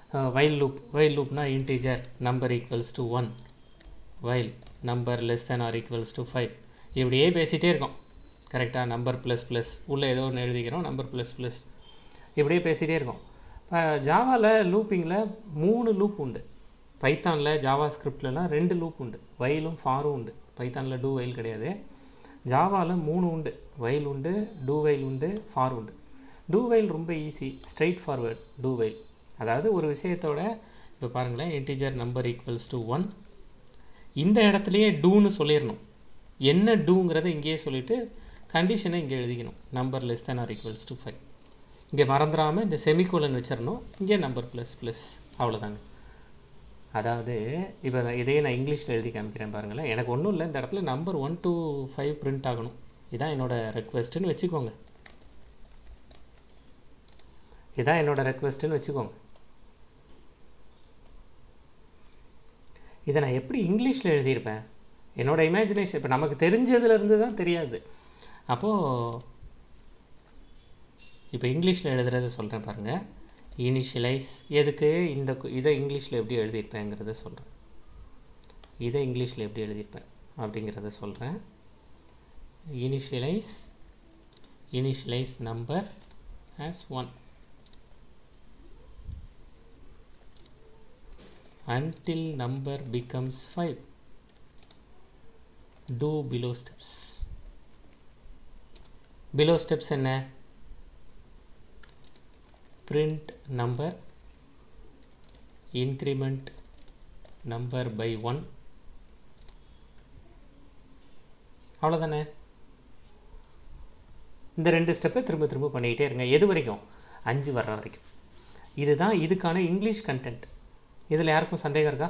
While loop while லூப்னா integer number equals to one while number less than or equals to five இப்படியே பேசிகிட்டே இருக்கோம் கரெக்டாக number plus plus உள்ளே ஏதோ ஒன்று எழுதிக்கிறோம் நம்பர் ப்ளஸ் ப்ளஸ் இப்படியே பேசிகிட்டே இருக்கோம் இப்போ ஜாவாவில் லூப்பிங்கில் மூணு லூப் உண்டு பைத்தானில் ஜாவா ஸ்கிரிப்ட்லலாம் ரெண்டு லூப் உண்டு வைலும் ஃபாரும் உண்டு பைத்தானில் டூ வைல் கிடையாது ஜாவாவில் மூணு உண்டு வைல் உண்டு டூ வைல் உண்டு ஃபார் உண்டு டூ வைல் ரொம்ப easy straightforward do while அதாவது ஒரு விஷயத்தோட இப்போ பாருங்களேன் integer number equals to one இந்த இடத்துலையே டூன்னு சொல்லிடணும் என்ன டூங்கிறத இங்கேயே சொல்லிவிட்டு கண்டிஷனை இங்கே எழுதிக்கணும் number less than or equals to five இங்கே மறந்துடாமல் இந்த செமிகோலன் வச்சிடணும் இங்கே நம்பர் ப்ளஸ் ப்ளஸ் அவ்வளோதாங்க அதாவது இப்போ இதையே நான் இங்கிலீஷில் எழுதி காமிக்கிறேன் பாருங்களேன் எனக்கு ஒன்றும் இல்லை இந்த இடத்துல number one two five print ஆகணும் இதான் என்னோடய ரெக்வெஸ்ட்டுன்னு வச்சுக்கோங்க இதான் என்னோட ரெக்வெஸ்ட்டுன்னு வச்சுக்கோங்க இதை நான் எப்படி இங்கிலீஷில் எழுதியிருப்பேன் என்னோட இமேஜினேஷன் இப்போ நமக்கு தெரிஞ்சதுலேருந்து தான் தெரியாது அப்போது இப்போ இங்கிலீஷில் எழுதுறத சொல்கிறேன் பாருங்கள் இனிஷியலைஸ் எதுக்கு இந்த கு- இதை இங்கிலீஷில் எப்படி எழுதியிருப்பேங்கிறத சொல்கிறேன் இதை இங்கிலீஷில் எப்படி எழுதியிருப்பேன் அப்படிங்கிறத சொல்கிறேன் initialise initialise number as one until number becomes 5 do below steps below steps என்ன print number increment number by 1 அவ்வளோதானே இந்த ரெண்டு ஸ்டெப்பை திரும்ப திரும்ப பண்ணிக்கிட்டே இருங்க எது வரைக்கும் அஞ்சு வர்ற வரைக்கும் இதுதான் இதுக்கான இங்கிலீஷ் கண்டென்ட் இதில் யாருக்கும் சந்தேகம் இருக்கா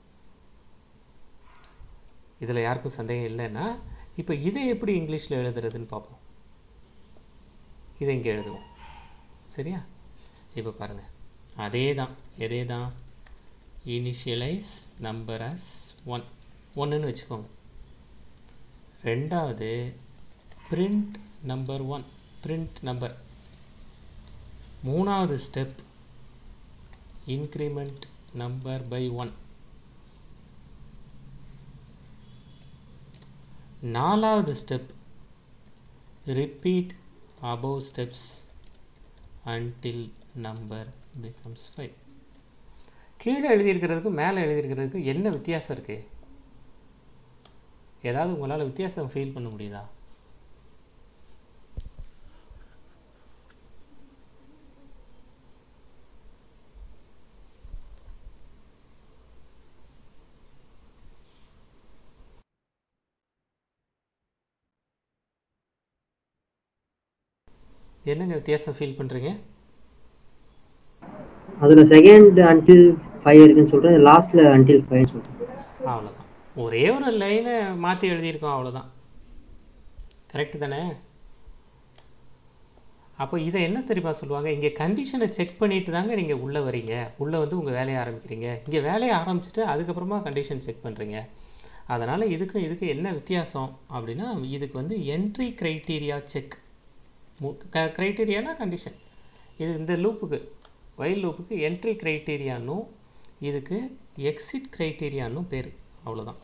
இதில் யாருக்கும் சந்தேகம் இல்லைன்னா இப்போ இதை எப்படி இங்கிலீஷில் எழுதுறதுன்னு பார்ப்போம் இதை இங்கே எழுதுவோம் சரியா இப்போ பாருங்கள் அதே தான் எதே தான் இனிஷியலைஸ் நம்பர் அஸ் ஒன் ஒன்றுன்னு வச்சுக்கோங்க ரெண்டாவது print number one print number மூணாவது step increment number by one நாலாவது step repeat above steps until number becomes 5 கீழே எழுதியிருக்கிறதுக்கும் மேலே எழுதியிருக்கிறதுக்கும் என்ன வித்தியாசம் இருக்கு ஏதாவது உங்களால் வித்தியாசம் ஃபீல் பண்ண முடியுதா என்னங்க வித்தியாசம் ஃபீல் பண்ணுறீங்க அதுல செகண்ட் அன்டில் ஃபைவ் இருக்குன்னு சொல்றேன் லாஸ்ட்ல அன்டில் ஃபைவ் சொல்றேன் அவ்வளோதான் ஒரே ஒரு லைனை மாற்றி எழுதியிருக்கோம் அவ்வளோதான் கரெக்டு தானே அப்போ இதை என்ன தெரியுமா சொல்லுவாங்க இங்கே கண்டிஷனை செக் பண்ணிட்டு தாங்க நீங்கள் உள்ளே வரீங்க உள்ளே வந்து உங்கள் வேலையை ஆரம்பிக்கிறீங்க இங்கே வேலையை ஆரம்பிச்சுட்டு அதுக்கப்புறமா கண்டிஷன் செக் பண்ணுறீங்க அதனால் இதுக்கும் இதுக்கு என்ன வித்தியாசம் அப்படின்னா இதுக்கு வந்து என்ட்ரி க்ரைட்டீரியா செக் க்ரைட்டீரியானா கண்டிஷன் இது இந்த லூப்புக்கு வைல் லூப்புக்கு என்ட்ரி க்ரைட்டீரியானும் இதுக்கு எக்ஸிட் க்ரைட்டீரியானும் பேர் அவ்வளோதான்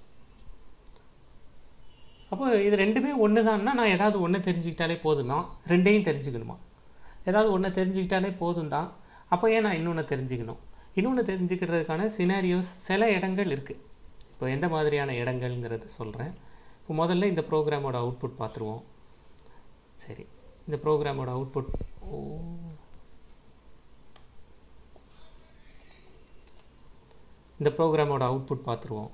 அப்போ இது ரெண்டுமே ஒன்று தான்னா நான் ஏதாவது ஒன்று தெரிஞ்சுக்கிட்டாலே போதுமா ரெண்டையும் தெரிஞ்சுக்கணுமா ஏதாவது ஒன்று தெரிஞ்சுக்கிட்டாலே போதும் தான் அப்போ ஏன் நான் இன்னொன்று தெரிஞ்சுக்கணும் இன்னொன்று தெரிஞ்சுக்கிறதுக்கான சினாரியோஸ் சில இடங்கள் இருக்குது இப்போ எந்த மாதிரியான இடங்கள்ங்கிறது சொல்கிறேன் இப்போ முதல்ல இந்த ப்ரோக்ராமோட அவுட்புட் பார்த்துருவோம் சரி இந்த ப்ரோக்ராமோட அவுட்புட் ஓ இந்த ப்ரோக்ராமோட அவுட்புட் பார்த்துருவோம்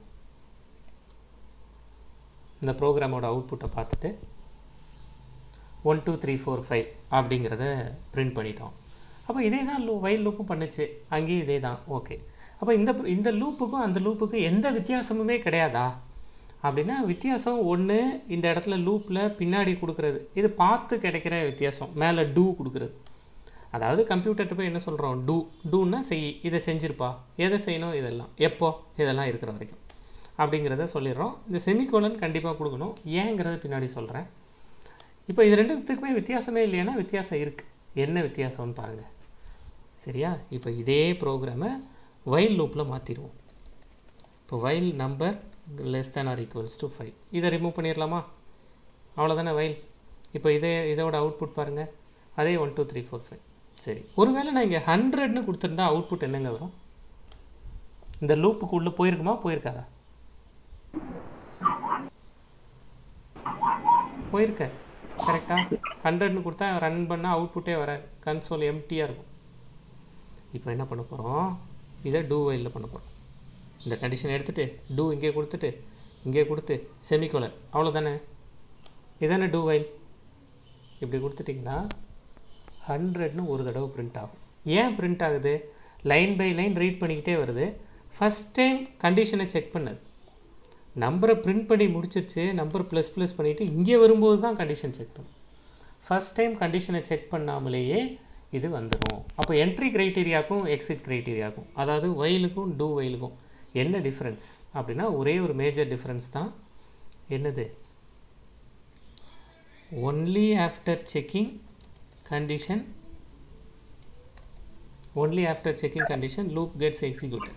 இந்த ப்ரோக்ராமோட அவுட்புட்டை பார்த்துட்டு one two three four five அப்படிங்கிறத பிரிண்ட் பண்ணிட்டோம் அப்போ இதே தான் லூ வைல் லூப்பும் பண்ணுச்சு அங்கேயும் இதே தான் ஓகே அப்போ இந்த இந்த லூப்புக்கும் அந்த லூப்புக்கும் எந்த வித்தியாசமுமே கிடையாதா அப்படின்னா வித்தியாசம் ஒன்று இந்த இடத்துல லூப்பில் பின்னாடி கொடுக்குறது இது பார்த்து கிடைக்கிற வித்தியாசம் மேலே டூ கொடுக்குறது அதாவது கம்ப்யூட்டர்கிட்ட போய் என்ன சொல்கிறோம் டூ டூன்னா செய் இதை செஞ்சிருப்பா எதை செய்யணும் இதெல்லாம் எப்போ இதெல்லாம் இருக்கிற வரைக்கும் அப்படிங்கிறத சொல்லிடுறோம் இந்த செமிகோலன் கண்டிப்பாக கொடுக்கணும் ஏங்கிறத பின்னாடி சொல்கிறேன் இப்போ இது ரெண்டுத்துக்குமே வித்தியாசமே இல்லையானா வித்தியாசம் இருக்குது என்ன வித்தியாசம்னு பாருங்கள் சரியா இப்போ இதே ப்ரோக்ராமை வைல் லூப்பில் மாற்றிடுவோம் இப்போ while number less than or equals to five இதை ரிமூவ் பண்ணிடலாமா அவ்வளோதானே வைல் இப்போ இதே இதோட அவுட்புட் பாருங்கள் அதே one two three four five சரி ஒருவேளை நான் இங்கே ஹண்ட்ரட்னு கொடுத்துருந்தா அவுட்புட் என்னங்க வரும் இந்த லூப்புக்கு உள்ளே போயிருக்குமா போயிருக்காதா போயிருக்க கரெக்டா ஹண்ட்ரட்னு கொடுத்தா ரன் பண்ணால் அவுட்புட்டே வராது கன்சோல் எம்டியாக இருக்கும் இப்போ என்ன பண்ண போகிறோம் இதை டூ வைலில் பண்ண போகிறோம் இந்த கண்டிஷன் எடுத்துகிட்டு டூ இங்கே கொடுத்துட்டு இங்கே கொடுத்து செமிகோலன் அவ்வளோதானே இதானே டூ வைல் இப்படி கொடுத்துட்டிங்கன்னா ஹண்ட்ரட்னு ஒரு தடவை பிரிண்ட் ஆகும் ஏன் பிரிண்ட் ஆகுது லைன் பை லைன் ரீட் பண்ணிக்கிட்டே வருது ஃபஸ்ட் டைம் கண்டிஷனை செக் பண்ணது நம்பரை பிரிண்ட் பண்ணி முடிச்சிருச்சு நம்பர் ப்ளஸ் ப்ளஸ் பண்ணிவிட்டு இங்கே வரும்போது தான் கண்டிஷன் செக் பண்ணும் ஃபஸ்ட் டைம் கண்டிஷனை செக் பண்ணாமலேயே இது வந்துடும் அப்போ என்ட்ரி க்ரைட்டீரியாவுக்கும் எக்ஸிட் க்ரைட்டீரியாவுக்கும் அதாவது வயலுக்கும் டூ வயலுக்கும் என்ன டிஃப்ரென்ஸ் அப்படின்னா ஒரே ஒரு மேஜர் டிஃப்ரென்ஸ் தான் என்னது only after checking condition only after checking condition loop gets executed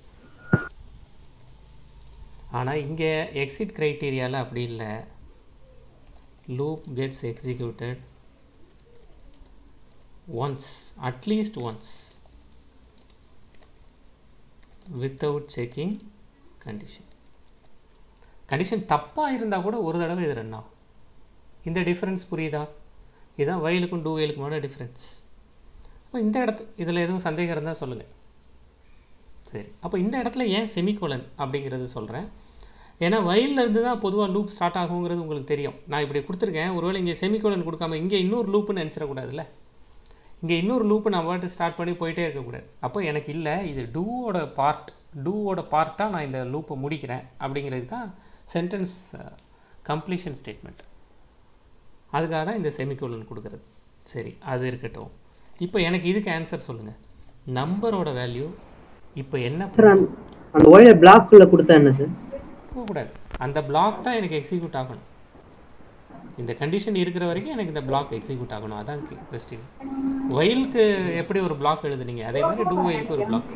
ஆனால் இங்கே எக்ஸிட் க்ரைட்டீரியாவில் அப்படி இல்லை loop gets executed once at least once without checking condition condition தப்பாக இருந்தால் கூட ஒரு தடவை இது ரன் ஆகும் இந்த டிஃப்ரென்ஸ் புரியுதா இதுதான் வயலுக்கும் டூ வயலுக்குமான டிஃப்ரென்ஸ் அப்போ இந்த இடத்து இதில் எதுவும் சந்தேகம் இருந்தால் சொல்லுங்கள் சரி அப்போ இந்த இடத்துல ஏன் செமிகோலன் அப்படிங்கிறது சொல்கிறேன் ஏன்னா வயல்லேருந்து தான் பொதுவாக லூப் ஸ்டார்ட் ஆகுங்கிறது உங்களுக்கு தெரியும் நான் இப்படி கொடுத்துருக்கேன் ஒருவேளை இங்கே செமிகோலன் கொடுக்காம இங்கே இன்னொரு லூப்புன்னு நினச்சிடக்கூடாதுல்ல இங்கே இன்னொரு லூப்பு நான் பாட்டு ஸ்டார்ட் பண்ணி போயிட்டே இருக்கக்கூடாது அப்போ எனக்கு இல்லை இது டூவோட பார்ட் டூவோட பார்ட்டாக நான் இந்த லூப்பை முடிக்கிறேன் அப்படிங்கிறது தான் சென்டென்ஸ் கம்ப்ளீஷன் ஸ்டேட்மெண்ட் அதுக்காக தான் இந்த செமிகோலன் கொடுக்குறது சரி அது இருக்கட்டும் இப்போ எனக்கு இதுக்கு ஆன்சர் சொல்லுங்கள் நம்பரோட வேல்யூ இப்போ என்ன சார் அந்த அந்த ஒயர் பிளாக்குள்ள கொடுத்தா என்ன சார் போகக்கூடாது அந்த பிளாக் தான் எனக்கு எக்ஸிக்யூட் ஆகணும் இந்த கண்டிஷன் இருக்கிற வரைக்கும் எனக்கு இந்த பிளாக் எக்ஸிக்யூட் ஆகணும் அதான் கொஸ்டின் வயலுக்கு எப்படி ஒரு பிளாக் எழுதுனீங்க அதே மாதிரி டூ வயலுக்கு ஒரு பிளாக்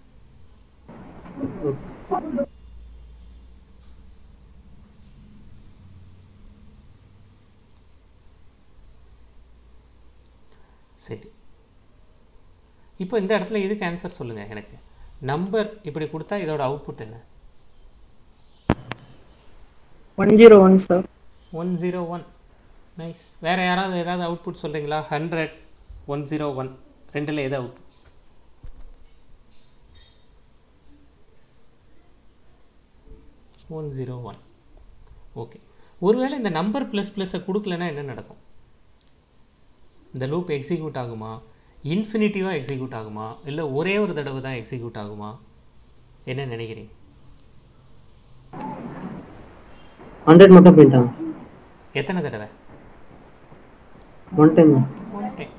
சரி இப்போ இந்த இடத்துல இதுக்கு ஆன்சர் சொல்லுங்கள் எனக்கு நம்பர் இப்படி கொடுத்தா இதோட அவுட்புட் என்ன one zero one sir one zero one nice வேறு யாராவது ஏதாவது அவுட்புட் சொல்கிறீங்களா ஹண்ட்ரட் ஒன் ஜீரோ ஒன் ரெண்டில் எது out one zero one okay ஒருவேளை இந்த நம்பர் ப்ளஸ் ப்ளஸ்ஸை கொடுக்கலன்னா என்ன நடக்கும் இந்த லூப் எக்ஸிக்யூட் ஆகுமா இன்ஃபினிட்டிவாக எக்ஸிக்யூட் ஆகுமா இல்லை ஒரே ஒரு தடவை தான் எக்ஸிக்யூட் ஆகுமா என்ன நினைக்கிறீங்க ஹண்ட்ரட் மட்டும் பிரிண்ட் ஆகும் எத்தனை தடவை ஒன் டைம் ஒன் டைம்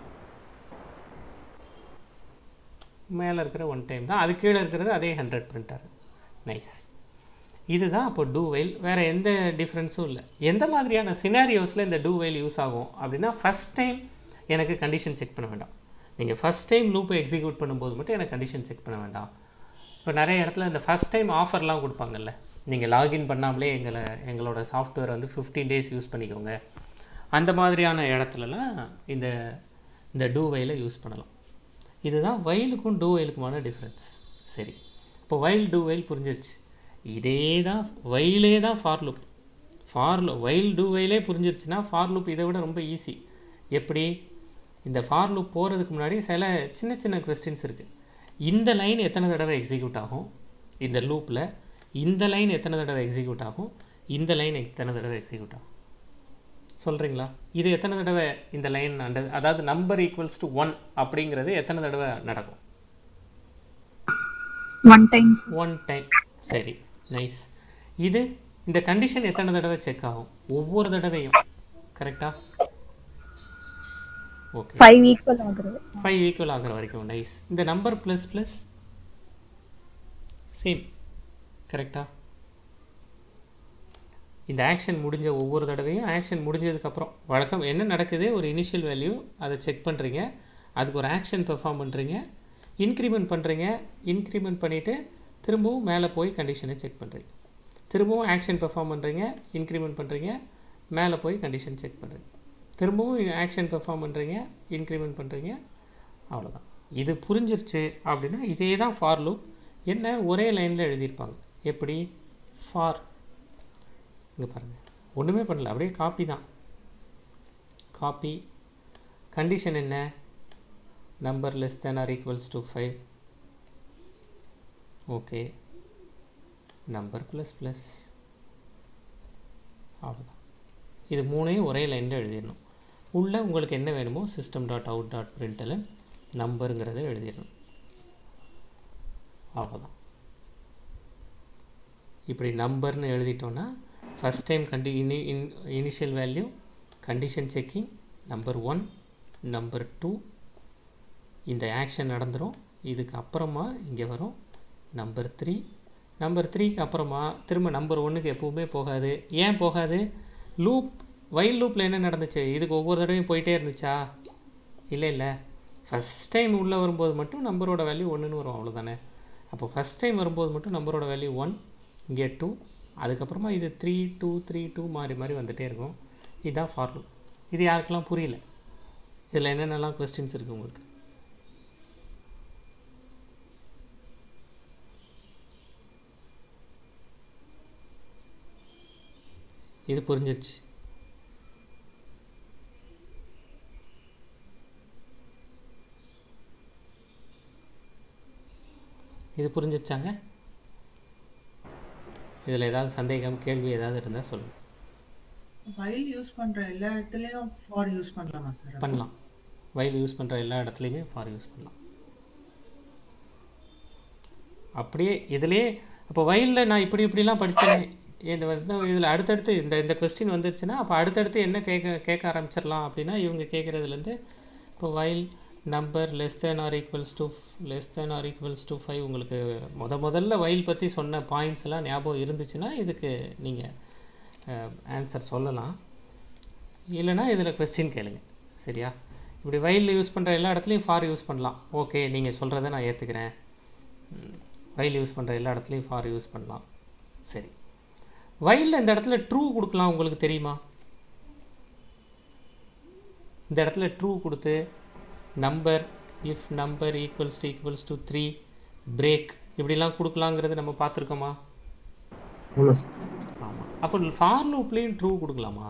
மேலே இருக்கிற ஒன் டைம் தான் அது கீழே இருக்கிறது அதே ஹண்ட்ரட் பிரிண்டர் நைஸ் இதுதான் அப்போ டூ வெயில் வேறு எந்த டிஃப்ரென்ஸும் இல்லை எந்த மாதிரியான சினாரியோஸில் இந்த டூ வெயில் யூஸ் ஆகும் அப்படின்னா ஃபஸ்ட் டைம் எனக்கு கண்டிஷன் செக் பண்ண வேண்டாம் நீங்கள் ஃபஸ்ட் டைம் லூப்பை எக்ஸிக்யூட் பண்ணும்போது மட்டும் எனக்கு கண்டிஷன் செக் பண்ண வேண்டாம் இப்போ நிறைய இடத்துல இந்த ஃபஸ்ட் டைம் ஆஃபர்லாம் கொடுப்பாங்கல்ல நீங்கள் லாகின் பண்ணாமலே எங்களை எங்களோட சாஃப்ட்வேர் வந்து ஃபிஃப்டீன் டேஸ் யூஸ் பண்ணிக்கோங்க அந்த மாதிரியான இடத்துலலாம் இந்த இந்த டூ வயலை யூஸ் பண்ணலாம் இதுதான் வயலுக்கும் டூ வயலுக்குமான டிஃப்ரென்ஸ் சரி இப்போ வயல் டூ வயல் புரிஞ்சிருச்சு இதே தான் வயலே தான் for loop for while do வயலே புரிஞ்சிருச்சுன்னா ஃபார் லுப் இதை விட ரொம்ப ஈஸி எப்படி இந்த ஃபார் லுப் போகிறதுக்கு முன்னாடி சில சின்ன சின்ன கொஸ்டின்ஸ் இருக்குது இந்த லைன் எத்தனை தடவை எக்ஸிக்யூட் ஆகும் இந்த லூப்பில் இந்த லைன் எத்தனை தடவை எக்ஸிக்யூட் ஆகும் இந்த லைன் எத்தனை தடவை எக்ஸிக்யூட் ஆகும் சொல்கிறீங்களா இது எத்தனை தடவை இந்த லைன் அண்ட அதாவது நம்பர் ஈக்குவல்ஸ் டு ஒன் அப்படிங்கிறது எத்தனை தடவை நடக்கும் ஒன் டைம் ஒன் டைம் சரி நைஸ் இது இந்த கண்டிஷன் எத்தனை தடவை செக் ஆகும் ஒவ்வொரு தடவையும் கரெக்டா ஓகே ஃபைவ் ஈக்குவல் ஆகுறது ஃபைவ் ஈக்குவல் ஆகிற வரைக்கும் நைஸ் இந்த நம்பர் ப்ளஸ் ப்ளஸ் சேம் கரெக்டா இந்த ஆக்ஷன் முடிஞ்ச ஒவ்வொரு தடவையும் ஆக்ஷன் முடிஞ்சதுக்கப்புறம் வழக்கம் என்ன நடக்குது ஒரு இனிஷியல் வேல்யூ அதை செக் பண்ணுறீங்க அதுக்கு ஒரு ஆக்ஷன் பெர்ஃபார்ம் பண்ணுறீங்க இன்க்ரிமெண்ட் பண்ணுறீங்க இன்க்ரிமெண்ட் பண்ணிவிட்டு திரும்பவும் மேலே போய் கண்டிஷனை செக் பண்ணுறீங்க திரும்பவும் ஆக்ஷன் பெர்ஃபார்ம் பண்ணுறீங்க இன்க்ரிமெண்ட் பண்ணுறீங்க மேலே போய் கண்டிஷன் செக் பண்ணுறீங்க திரும்பவும் ஆக்ஷன் பெர்ஃபார்ம் பண்ணுறீங்க இன்க்ரிமெண்ட் பண்ணுறீங்க அவ்வளோதான் இது புரிஞ்சிருச்சு அப்படின்னா இதே தான் ஃபார் லூப் என்ன ஒரே லைனில் எழுதியிருப்பாங்க எப்படி ஃபார் இங்கே பாருங்கள் ஒன்றுமே பண்ணல அப்படியே காப்பி தான் காப்பி கண்டிஷன் என்ன number less than or equals to five okay number plus plus அவ்வளோதான் இது மூணையும் ஒரே லைனில் எழுதிடணும் உள்ளே உங்களுக்கு என்ன வேணுமோ system dot out dot println நம்பருங்கிறத எழுதிடணும் அவ்வளோதான் இப்படி நம்பர்னு எழுதிட்டோன்னா ஃபஸ்ட் டைம் கண்டி இனி இன் initial value condition checking number one number two இந்த ஆக்ஷன் நடந்துடும் இதுக்கு அப்புறமா இங்கே வரும் நம்பர் த்ரீ நம்பர் த்ரீக்கு அப்புறமா திரும்ப நம்பர் ஒன்றுக்கு எப்பவுமே போகாது ஏன் போகாது லூப் வைல் லூப்பில் என்ன நடந்துச்சு இதுக்கு ஒவ்வொரு தடவையும் போயிட்டே இருந்துச்சா இல்லை இல்லை ஃபஸ்ட் டைம் உள்ளே வரும்போது மட்டும் நம்பரோட வேல்யூ ஒன்றுன்னு வரும் அவ்வளோதானே அப்போ ஃபஸ்ட் டைம் வரும்போது மட்டும் நம்பரோட வேல்யூ ஒன் இங்கே டூ அதுக்கப்புறமா இது த்ரீ டூ த்ரீ டூ மாறி மாறி வந்துகிட்டே இருக்கும் இதுதான் ஃபார் லூப் இது யாருக்கெல்லாம் புரியல இதில் என்னென்னலாம் கொஸ்டின்ஸ் இருக்குது உங்களுக்கு இது புரிஞ்சிருச்சு இது புரிஞ்சிருச்சாங்க இதில் ஏதாவது சந்தேகம் கேள்வி ஏதாவது இருந்தால் சொல்லுங்கள் வைல் யூஸ் பண்ற எல்லா இடத்துலயும் ஃபார் யூஸ் பண்ணலாமா சார் பண்ணலாம் வயல் யூஸ் பண்ணுற எல்லா இடத்துலையுமே ஃபார் யூஸ் பண்ணலாம் அப்படியே இதிலே அப்போ வயலில் நான் இப்படி இப்படிலாம் படித்தேன் இந்த வந்து இதில் அடுத்தடுத்து இந்த இந்த கொஸ்டின் வந்துருச்சுன்னா அப்போ அடுத்தடுத்து என்ன கேட்க கேட்க ஆரம்பிச்சிடலாம் அப்படின்னா இவங்க கேட்குறதுலேருந்து இப்போ while number less than or equals to less than or equals to five உங்களுக்கு முத முதல்ல வயல் பற்றி சொன்ன பாயிண்ட்ஸ் எல்லாம் ஞாபகம் இருந்துச்சுன்னா இதுக்கு நீங்கள் ஆன்சர் சொல்லலாம் இல்லைன்னா இதில் கொஸ்டின் கேளுங்க சரியா இப்படி வயலில் யூஸ் பண்ணுற எல்லா இடத்துலையும் ஃபார் யூஸ் பண்ணலாம் ஓகே நீங்கள் சொல்கிறத நான் ஏற்றுக்கிறேன் வயல் யூஸ் பண்ணுற எல்லா இடத்துலையும் ஃபார் யூஸ் பண்ணலாம் சரி வயலில் இந்த இடத்துல ட்ரூ கொடுக்கலாம் உங்களுக்கு தெரியுமா இந்த இடத்துல ட்ரூ கொடுத்து number if number equals to equals to three break இப்படிலாம் கொடுக்கலாங்கிறது நம்ம பார்த்துருக்கோமா ஆமாம் சார் ஆமாம் அப்போ ஃபார் லூப்லேயும் ட்ரூ கொடுக்கலாமா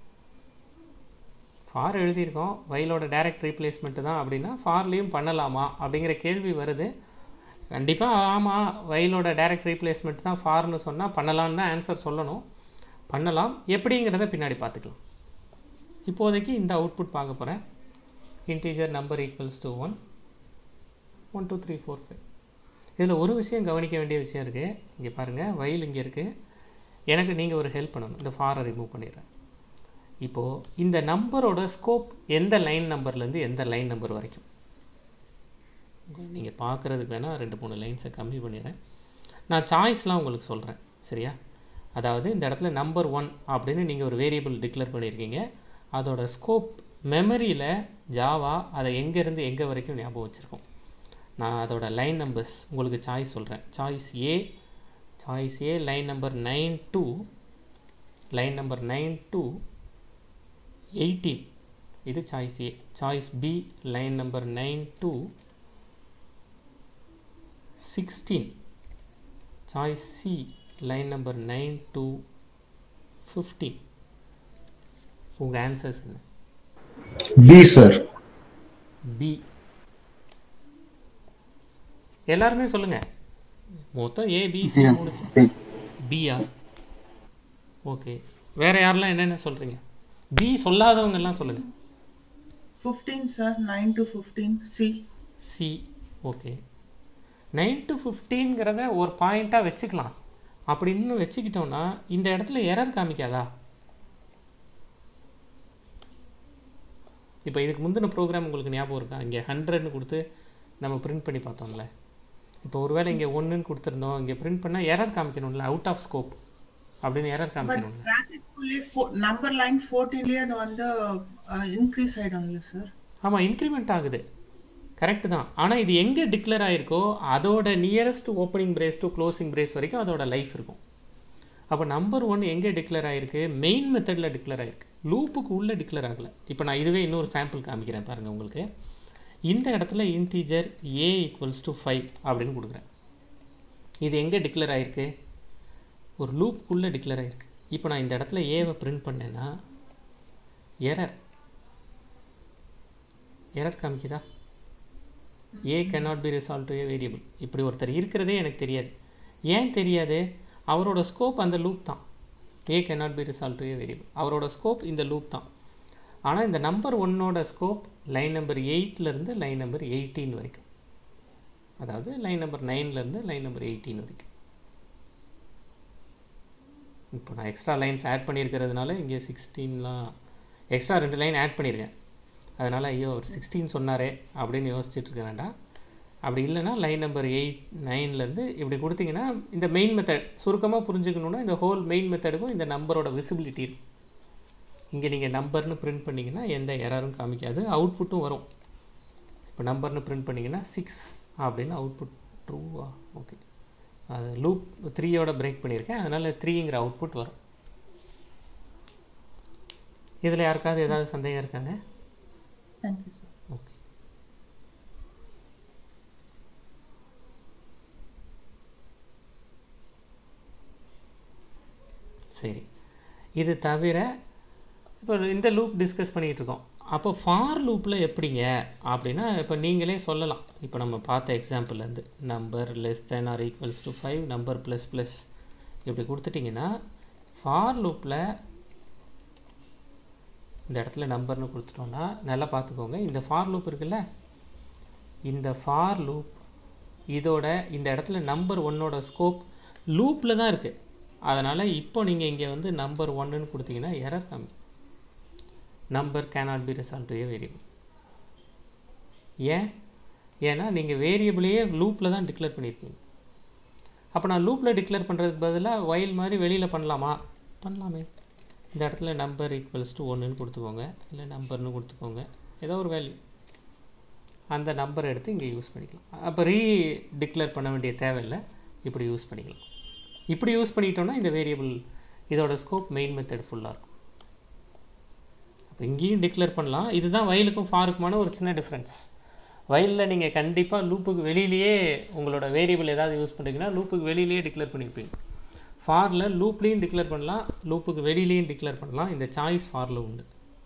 ஃபார் எழுதியிருக்கோம் வயலோட டைரக்ட் ரீப்ளேஸ்மெண்ட்டு தான் அப்படின்னா ஃபார்லேயும் பண்ணலாமா அப்படிங்கிற கேள்வி வருது கண்டிப்பாக ஆமாம் வயலோட டைரக்ட் ரீப்ளேஸ்மெண்ட் தான் ஃபார்னு சொன்னால் பண்ணலான்னு தான் ஆன்சர் சொல்லணும் பண்ணலாம் எப்படிங்கிறத பின்னாடி பார்த்துக்கலாம் இப்போதைக்கு இந்த அவுட்புட் பார்க்க போகிறேன் integer number equals to one one two three four five இதில் ஒரு விஷயம் கவனிக்க வேண்டிய விஷயம் இருக்குது இங்கே பாருங்கள் வயல் இங்கே இருக்குது எனக்கு நீங்கள் ஒரு ஹெல்ப் பண்ணணும் இந்த ஃபாரை ரிமூவ் பண்ணிடுறேன் இப்போது இந்த நம்பரோட ஸ்கோப் எந்த லைன் நம்பர்லேருந்து எந்த லைன் நம்பர் வரைக்கும் நீங்கள் பார்க்குறதுக்கு வேணால் ரெண்டு மூணு லைன்ஸை கம்மி பண்ணிடுறேன் நான் சாய்ஸ்லாம் உங்களுக்கு சொல்கிறேன் சரியா அதாவது இந்த இடத்துல நம்பர் ஒன் அப்படின்னு நீங்கள் ஒரு வேரியபிள் டிக்ளேர் பண்ணியிருக்கீங்க அதோட ஸ்கோப் மெமரியில் ஜாவா அதை எங்கேருந்து எங்கே வரைக்கும் ஞாபகம் வச்சுருக்கோம் நான் அதோட லைன் நம்பர்ஸ் உங்களுக்கு சாய்ஸ் சொல்கிறேன் choice A choice A line number nine to line number nine to eighteen இது choice A choice B line number nine to sixteen choice C line number nine to fifteen உங்கள் answers என்ன B sir B எல்லாருமே சொல்லுங்க மொத்தம் ஏ B C மூணு பியா okay வேற யாரெல்லாம் என்னென்ன சொல்றீங்க பி சொல்லாதவங்க எல்லாம் சொல்லுங்க fifteen sir nine to fifteen C C okay nine to ஃபிஃப்டீன்கிறத ஒரு பாயிண்ட்டாக வச்சுக்கலாம் அப்படின்னு வச்சுக்கிட்டோம்னா இந்த இடத்துல எரர் காமிக்காதா இப்போ இதுக்கு முந்தின ப்ரோக்ராம் உங்களுக்கு ஞாபகம் இருக்கா இங்கே ஹண்ட்ரட்னு கொடுத்து நம்ம பிரிண்ட் பண்ணி பார்த்தோம்ல இப்போ ஒருவேளை இங்கே ஒன்றுன்னு கொடுத்துருந்தோம் இங்கே பிரிண்ட் பண்ணால் எரர் காமிக்கணும்ல அவுட் ஆஃப் ஸ்கோப் அப்படின்னு எரர் பட் காமிக்கணும்ல ப்ராக்கெட்குள்ளே நம்பர் லைன் ஃபோர்டீன்லேயே அது வந்து இன்க்ரீஸ் ஆயிடும்ல சார் ஆமாம் இன்க்ரிமெண்ட் ஆகுது கரெக்ட் தான் ஆனால் இது எங்கே டிக்ளேர் ஆயிருக்கோ அதோட nearest opening brace to closing brace வரைக்கும் அதோட லைஃப் இருக்கும் அப்போ நம்பர் ஒன் எங்கே டிக்ளேர் ஆயிருக்கு மெயின் மெத்தடில் டிக்ளேர் ஆயிருக்கு லூப்புக்கு உள்ளே டிக்ளேர் ஆகலை இப்போ நான் இதுவே இன்னொரு சாம்பிள் காமிக்கிறேன் பாருங்கள் உங்களுக்கு இந்த இடத்துல integer A equals to five அப்படின்னு கொடுக்குறேன் இது எங்கே டிக்ளேர் ஆயிருக்கு ஒரு லூப்புக்குள்ளே டிக்ளேர் ஆயிருக்கு இப்போ நான் இந்த இடத்துல ஏவை பிரிண்ட் பண்ணேன்னா எரர் எரர் காமிக்குதா A cannot be resolved to a variable இப்படி ஒருத்தர் இருக்கிறதே எனக்கு தெரியாது ஏன் தெரியாது அவரோட ஸ்கோப் அந்த லூப் தான் A cannot be resolved to a variable அவரோட ஸ்கோப் இந்த லூப் தான் ஆனால் இந்த நம்பர் ஒன்னோட ஸ்கோப் லைன் நம்பர் இருந்து லைன் நம்பர் எயிட்டீன் வரைக்கும் அதாவது லைன் நம்பர் நைன்லேருந்து லைன் நம்பர் எயிட்டீன் வரைக்கும் இப்போ நான் எக்ஸ்ட்ரா லைன்ஸ் ஆட் பண்ணியிருக்கிறதுனால இங்கே சிக்ஸ்டீன்லாம் எக்ஸ்ட்ரா ரெண்டு லைன் ஆட் பண்ணியிருக்கேன் அதனால் ஐயோ ஒரு சிக்ஸ்டீன் சொன்னாரே அப்படின்னு யோசிச்சுட்டு இருக்க வேண்டாம் அப்படி இல்லைன்னா லைன் நம்பர் எயிட் நைன்லேருந்து இப்படி கொடுத்தீங்கன்னா இந்த மெயின் மெத்தட் சுருக்கமாக புரிஞ்சுக்கணுன்னா இந்த ஹோல் மெயின் மெத்தடுக்கும் இந்த நம்பரோட விசிபிலிட்டி இருக்கும் இங்கே நீங்கள் நம்பர்னு பிரிண்ட் பண்ணிங்கன்னா எந்த எரரும் காமிக்காது அவுட்புட்டும் வரும் இப்போ நம்பர்னு பிரிண்ட் பண்ணிங்கன்னா சிக்ஸ் அப்படின்னு அவுட்புட் ட்ரூவா ஓகே அது லூப் த்ரீயோட பிரேக் பண்ணியிருக்கேன் அதனால் த்ரீங்கிற அவுட்புட் வரும் இதில் யாருக்காவது ஏதாவது சந்தேகம் இருக்காங்க தேங்க்யூ சார் ஓகே சரி இது தவிர இப்போ இந்த லூப் டிஸ்கஸ் பண்ணிகிட்டு இருக்கோம் அப்போ ஃபார் லூப்பில் எப்படிங்க அப்படின்னா இப்போ நீங்களே சொல்லலாம் இப்போ நம்ம பார்த்த எக்ஸாம்பிள்லேருந்து number less than or equals to five number plus plus இப்படி கொடுத்துட்டிங்கன்னா ஃபார் லூப்பில் இந்த இடத்துல நம்பர்னு கொடுத்துட்டோம்னா நல்லா பார்த்துக்கோங்க இந்த ஃபார் லூப் இருக்குல்ல இந்த ஃபார் லூப் இதோட இந்த இடத்துல நம்பர் ஒன்னோட ஸ்கோப் லூப்பில் தான் இருக்குது அதனால் இப்போ நீங்கள் இங்கே வந்து நம்பர் ஒன்றுன்னு கொடுத்தீங்கன்னா எரர் காமி number cannot be resolved to a variable ஏன் ஏன்னா நீங்கள் வேரியபிளையே லூப்பில் தான் டிக்ளேர் பண்ணியிருக்கீங்க அப்போ நான் லூப்பில் டிக்ளேர் பண்ணுறதுக்கு பதிலாக வயல் மாதிரி வெளியில் பண்ணலாமா பண்ணலாமே இந்த இடத்துல நம்பர் ஈக்குவல்ஸ் டு ஒன்றுன்னு கொடுத்துக்கோங்க இல்லை நம்பர்னு கொடுத்துக்கோங்க ஏதோ ஒரு வேல்யூ அந்த நம்பரை எடுத்து இங்கே யூஸ் பண்ணிக்கலாம் அப்போ ரீ டிக்ளேர் பண்ண வேண்டிய தேவையில்லை இப்படி யூஸ் பண்ணிக்கலாம் இப்படி யூஸ் பண்ணிட்டோம்னா இந்த வேரியபிள் இதோட ஸ்கோப் மெயின் மெத்தட் ஃபுல்லாக இருக்கும் அப்போ இங்கேயும் டிக்ளேர் பண்ணலாம் இதுதான் வயலுக்கும் ஃபாருக்குமான ஒரு சின்ன டிஃப்ரென்ஸ் வயலில் நீங்கள் கண்டிப்பாக லூப்புக்கு வெளியிலேயே உங்களோட வேரியபிள் ஏதாவது யூஸ் பண்ணுறீங்கன்னா லூப்புக்கு வெளியிலேயே டிக்ளேர் பண்ணியிருப்பீங்க ஃபாரில் லூப்லேயும் டிக்ளேர் பண்ணலாம் லூப்புக்கு வெளியிலையும் டிக்ளேர் பண்ணலாம் இந்த சாய்ஸ் ஃபாரில் உண்டு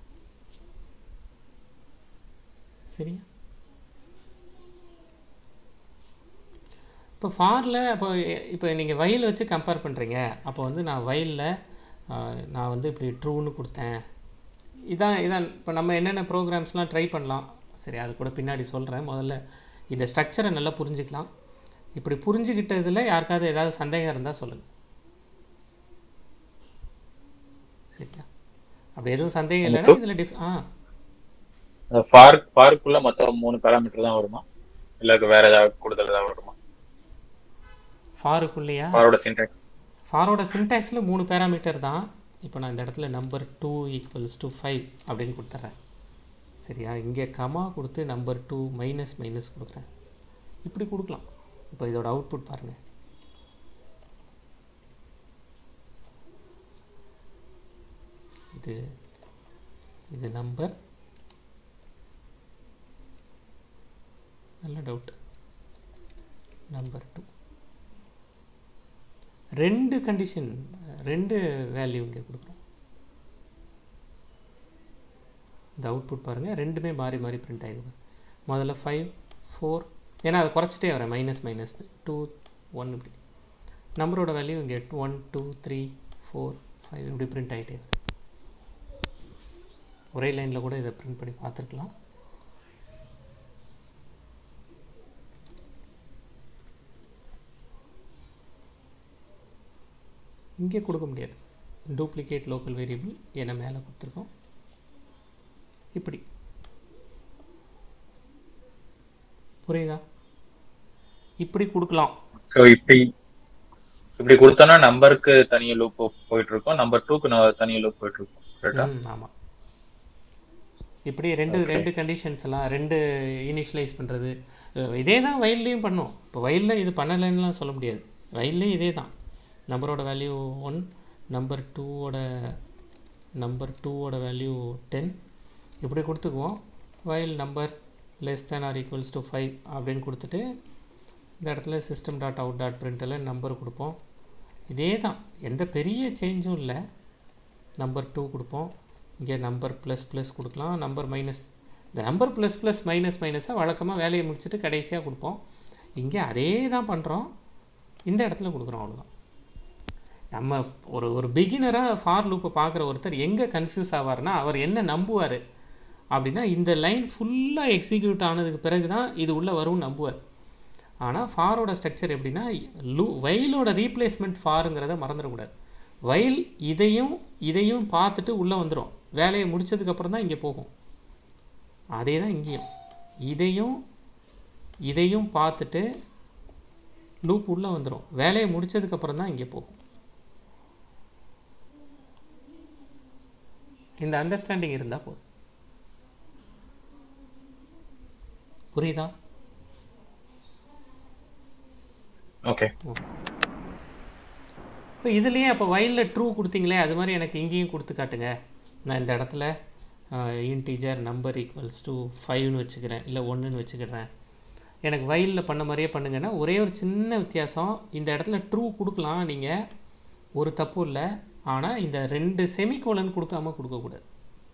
சரியா இப்போ ஃபாரில் அப்போ இப்போ நீங்கள் வயல் வச்சு கம்பேர் பண்ணுறீங்க அப்போ வந்து நான் வயலில் நான் வந்து இப்படி ட்ரூன்னு கொடுத்தேன் இதான் இதான் இப்போ நம்ம என்னென்ன ப்ரோக்ராம்ஸ்லாம் ட்ரை பண்ணலாம் சரி அது கூட பின்னாடி சொல்கிறேன் முதல்ல இந்த ஸ்ட்ரக்சரை நல்லா புரிஞ்சுக்கலாம் இப்படி புரிஞ்சுக்கிட்டதில் யாருக்காவது ஏதாவது சந்தேகம் இருந்தால் சொல்லுங்கள் சரியா அப்படி எதுவும் சந்தேகம் இல்லைன்னா இதில் டிஃப் ஆ ஃபார் ஃபாருக்குள்ள மொத்தம் மூணு பேராமீட்டர் தான் வருமா இல்ல வேற ஏதாவது கூடுதல் ஏதாவது வருமா ஃபாருக்குள்ளேயா ஃபாரோட சின்டாக்ஸ் ஃபாரோட சின்டாக்ஸில் மூணு பேராமீட்டர் தான் இப்போ நான் இந்த இடத்துல number two equals to five அப்படின்னு கொடுத்துட்றேன் சரியா இங்கே கமா கொடுத்து நம்பர் டூ மைனஸ் மைனஸ் கொடுக்குறேன் இப்படி கொடுக்கலாம் இப்போ இதோட அவுட்புட் பாருங்கள் இது இது நம்பர் நல்ல டவுட் நம்பர் டூ ரெண்டு கண்டிஷன் ரெண்டு வேல்யூ இங்கே கொடுக்குறோம் இந்த அவுட்புட் பாருங்கள் ரெண்டுமே மாறி மாறி பிரிண்ட் ஆகிடுது முதல்ல ஃபைவ் ஃபோர் ஏன்னா அதை குறைச்சிட்டே வரேன் மைனஸ் மைனஸ் டூ ஒன் இப்படி நம்பரோட வேல்யூ இங்கே one two three four five இப்படி பிரிண்ட் ஆகிட்டே வருது ஒரே லைனில் கூட இதை பிரிண்ட் பண்ணி பார்த்துருக்கலாம் இங்கே கொடுக்க முடியாது டூப்ளிகேட் லோக்கல் வேரியபிள் என மேலே கொடுத்துருக்கோம் இப்படி புரியுதா இப்படி கொடுக்கலாம் ஸோ இப்படி இப்படி கொடுத்தோம்னா நம்பருக்கு தனியா லூப் போயிட்டு இருக்கோம் நம்பர் டூக்கு தனியா லூப் போயிட்டு இருக்கும் கரெக்டா ம் ஆமாம் இப்படி ரெண்டு ரெண்டு கண்டிஷன்ஸ் எல்லாம் ரெண்டு இனிஷியலைஸ் பண்ணுறது இதே தான் வயல்லையும் பண்ணோம் இப்போ வயலில் இது பண்ணலைன்னுலாம் சொல்ல முடியாது வயல்லையும் இதே தான் நம்பரோட வேல்யூ ஒன் நம்பர் டூவோட நம்பர் டூவோட வேல்யூ டென் இப்படி கொடுத்துக்குவோம் while number less than or equals to five அப்படின்னு கொடுத்துட்டு இந்த இடத்துல சிஸ்டம் டாட் அவுட் டாட் பிரிண்டில் நம்பர் கொடுப்போம் இதே தான் எந்த பெரிய சேஞ்சும் இல்லை நம்பர் டூ கொடுப்போம் இங்கே நம்பர் ப்ளஸ் ப்ளஸ் கொடுக்கலாம் நம்பர் மைனஸ் இந்த நம்பர் ப்ளஸ் ப்ளஸ் மைனஸ் மைனஸாக வழக்கமாக வேலையை முடிச்சுட்டு கடைசியாக கொடுப்போம் இங்கே அதே தான் பண்ணுறோம் இந்த இடத்துல கொடுக்குறோம் அவ்வளோதான் நம்ம ஒரு ஒரு பிகினராக ஃபார் லூப்பை பார்க்குற ஒருத்தர் எங்கே கன்ஃபியூஸ் ஆவார்னா அவர் என்ன நம்புவார் அப்படின்னா இந்த லைன் ஃபுல்லாக எக்ஸிக்யூட் ஆனதுக்கு பிறகு தான் இது உள்ளே வரும்னு நம்புவார் ஆனால் ஃபாரோட ஸ்ட்ரக்சர் எப்படின்னா லூ வயலோட ரீப்ளேஸ்மெண்ட் ஃபாருங்கிறத மறந்துடக்கூடாது வயல் இதையும் இதையும் பார்த்துட்டு உள்ளே வந்துடும் வேலையை முடிச்சதுக்கப்புறம் தான் இங்கே போகும் அதே தான் இங்கேயும் இதையும் இதையும் பார்த்துட்டு லூப் உள்ளே வந்துடும் வேலையை முடிச்சதுக்கப்புறம் தான் இங்கே போகும் இந்த அண்டர்ஸ்டாண்டிங் இருந்தால் போதும் புரியுதா ஓகே இப்போ இதுலேயே அப்போ வயலில் ட்ரூ கொடுத்தீங்களே அது மாதிரி எனக்கு இங்கேயும் கொடுத்து காட்டுங்க நான் இந்த இடத்துல இன்டீஜர் நம்பர் ஈக்குவல்ஸ் டு ஃபைவ்னு வச்சுக்கிறேன் இல்லை ஒன்றுன்னு வச்சுக்கிறேன் எனக்கு வயலில் பண்ண மாதிரியே பண்ணுங்கன்னா ஒரே ஒரு சின்ன வித்தியாசம் இந்த இடத்துல ட்ரூ கொடுக்கலாம் நீங்கள் ஒரு தப்பு இல்லை ஆனால் இந்த ரெண்டு செமிகோலன் கொடுக்காம கொடுக்கக்கூடாது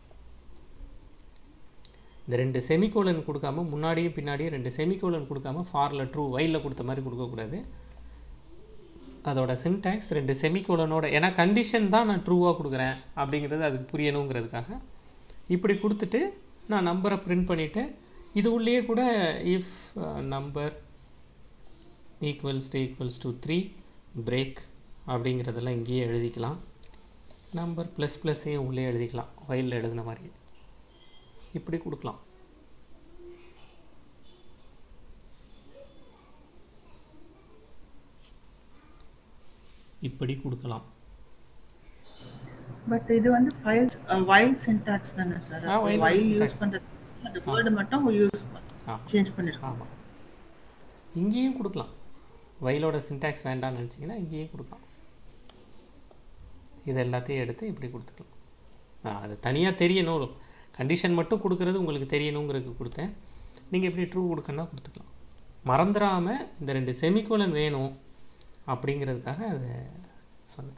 இந்த ரெண்டு செமிகோலன் கொடுக்காம முன்னாடியும் பின்னாடியும் ரெண்டு செமிகோலன் கொடுக்காம ஃபாரில் ட்ரூ வயலில் கொடுத்த மாதிரி கொடுக்கக்கூடாது அதோட சின்டாக்ஸ் ரெண்டு செமிகோலனோட ஏன்னா கண்டிஷன் தான் நான் ட்ரூவாக கொடுக்குறேன் அப்படிங்கிறது அதுக்கு புரியணுங்கிறதுக்காக இப்படி கொடுத்துட்டு நான் நம்பரை பிரிண்ட் பண்ணிவிட்டு இது உள்ளேயே கூட if number equals to equals to three break அப்படிங்கிறதெல்லாம் இங்கேயே எழுதிக்கலாம் நம்பர் ப்ளஸ் ப்ளஸ்ஸையும் உள்ளே எழுதிக்கலாம் வயலில் எழுதின மாதிரி இப்படி கொடுக்கலாம் இப்படி கொடுக்கலாம் பட் இது வந்து ஃபைல் வைல் சின்டாக்ஸ் தானே சார் ஆ, while வைல் syntax. யூஸ் பண்றது அந்த வேர்டு மட்டும் யூஸ் ஆ சேஞ்ச் பண்ணிருக்கோம் ஆமாம் இங்கேயும் கொடுக்கலாம் வயலோட சின்டாக்ஸ் வேண்டாம்னு நினச்சிங்கன்னா இங்கேயும் கொடுக்கலாம் இது எல்லாத்தையும் எடுத்து இப்படி கொடுத்துக்கலாம் ஆ, அது தனியாக தெரியணும் கண்டிஷன் மட்டும் கொடுக்கறது உங்களுக்கு தெரியணுங்கிறதுக்கு கொடுத்தேன் நீங்கள் எப்படி ட்ரூ கொடுக்கணும்னா கொடுத்துக்கலாம் மறந்துடாமல் இந்த ரெண்டு செமிகோலன் வேணும் அப்படிங்கிறதுக்காக அதை சொன்னேன்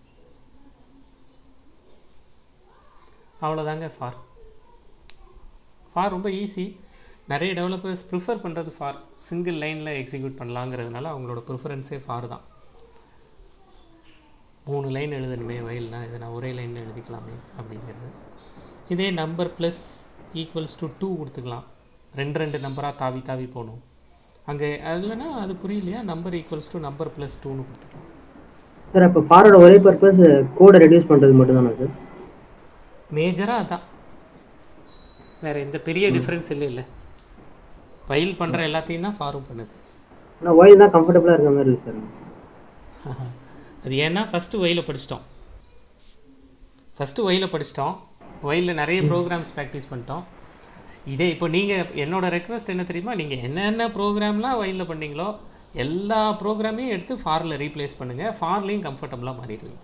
அவ்வளோதாங்க ஃபார் ஃபார் ரொம்ப ஈஸி நிறைய டெவலப்பர்ஸ் ப்ரிஃபர் பண்ணுறது ஃபார் சிங்கிள் லைனில் எக்ஸிக்யூட் பண்ணலாங்கிறதுனால அவங்களோட ப்ரிஃபரன்ஸே ஃபார் தான் மூணு லைன் எழுதணுமே வயல்னா இதை நான் ஒரே லைனில் எழுதிக்கலாமே அப்படிங்கிறது இதே number plus equals to two கொடுத்துக்கலாம் ரெண்டு ரெண்டு நம்பராக தாவி தாவி போகணும் அங்கே இல்லைன்னா அது புரியலையா number equals to number plus டூன்னு கொடுத்துக்கலாம் சார் அப்போ ஃபாரோட ஒரே பர்பஸ் கோடை ரெடியூஸ் பண்ணுறது மட்டும் தானே சார் மேஜராக அதான் வேறு எந்த பெரிய டிஃப்ரென்ஸ் இல்லை இல்லை ஃபைல் பண்ணுற எல்லாத்தையும் தான் ஃபார்ம் பண்ணுது ஆனால் ஒயில் தான் கம்ஃபர்டபுளாக இருக்க மாதிரி இருக்கு சார் அது ஏன்னா ஃபஸ்ட்டு ஒயில படிச்சிட்டோம் ஃபஸ்ட்டு ஒயில படிச்சிட்டோம் ஒயிலில் நிறைய ப்ரோக்ராம்ஸ் ப்ராக்டிஸ் பண்ணிட்டோம் இதே இப்போ நீங்கள் என்னோட ரெக்வஸ்ட் என்ன தெரியுமா நீங்கள் என்னென்ன ப்ரோக்ராம்லாம் ஒயிலில் பண்ணீங்களோ எல்லா ப்ரோக்ராமையும் எடுத்து ஃபாரில் ரீப்ளேஸ் பண்ணுங்கள் ஃபார்லையும் கம்ஃபர்டபுளாக மாறிடுவீங்க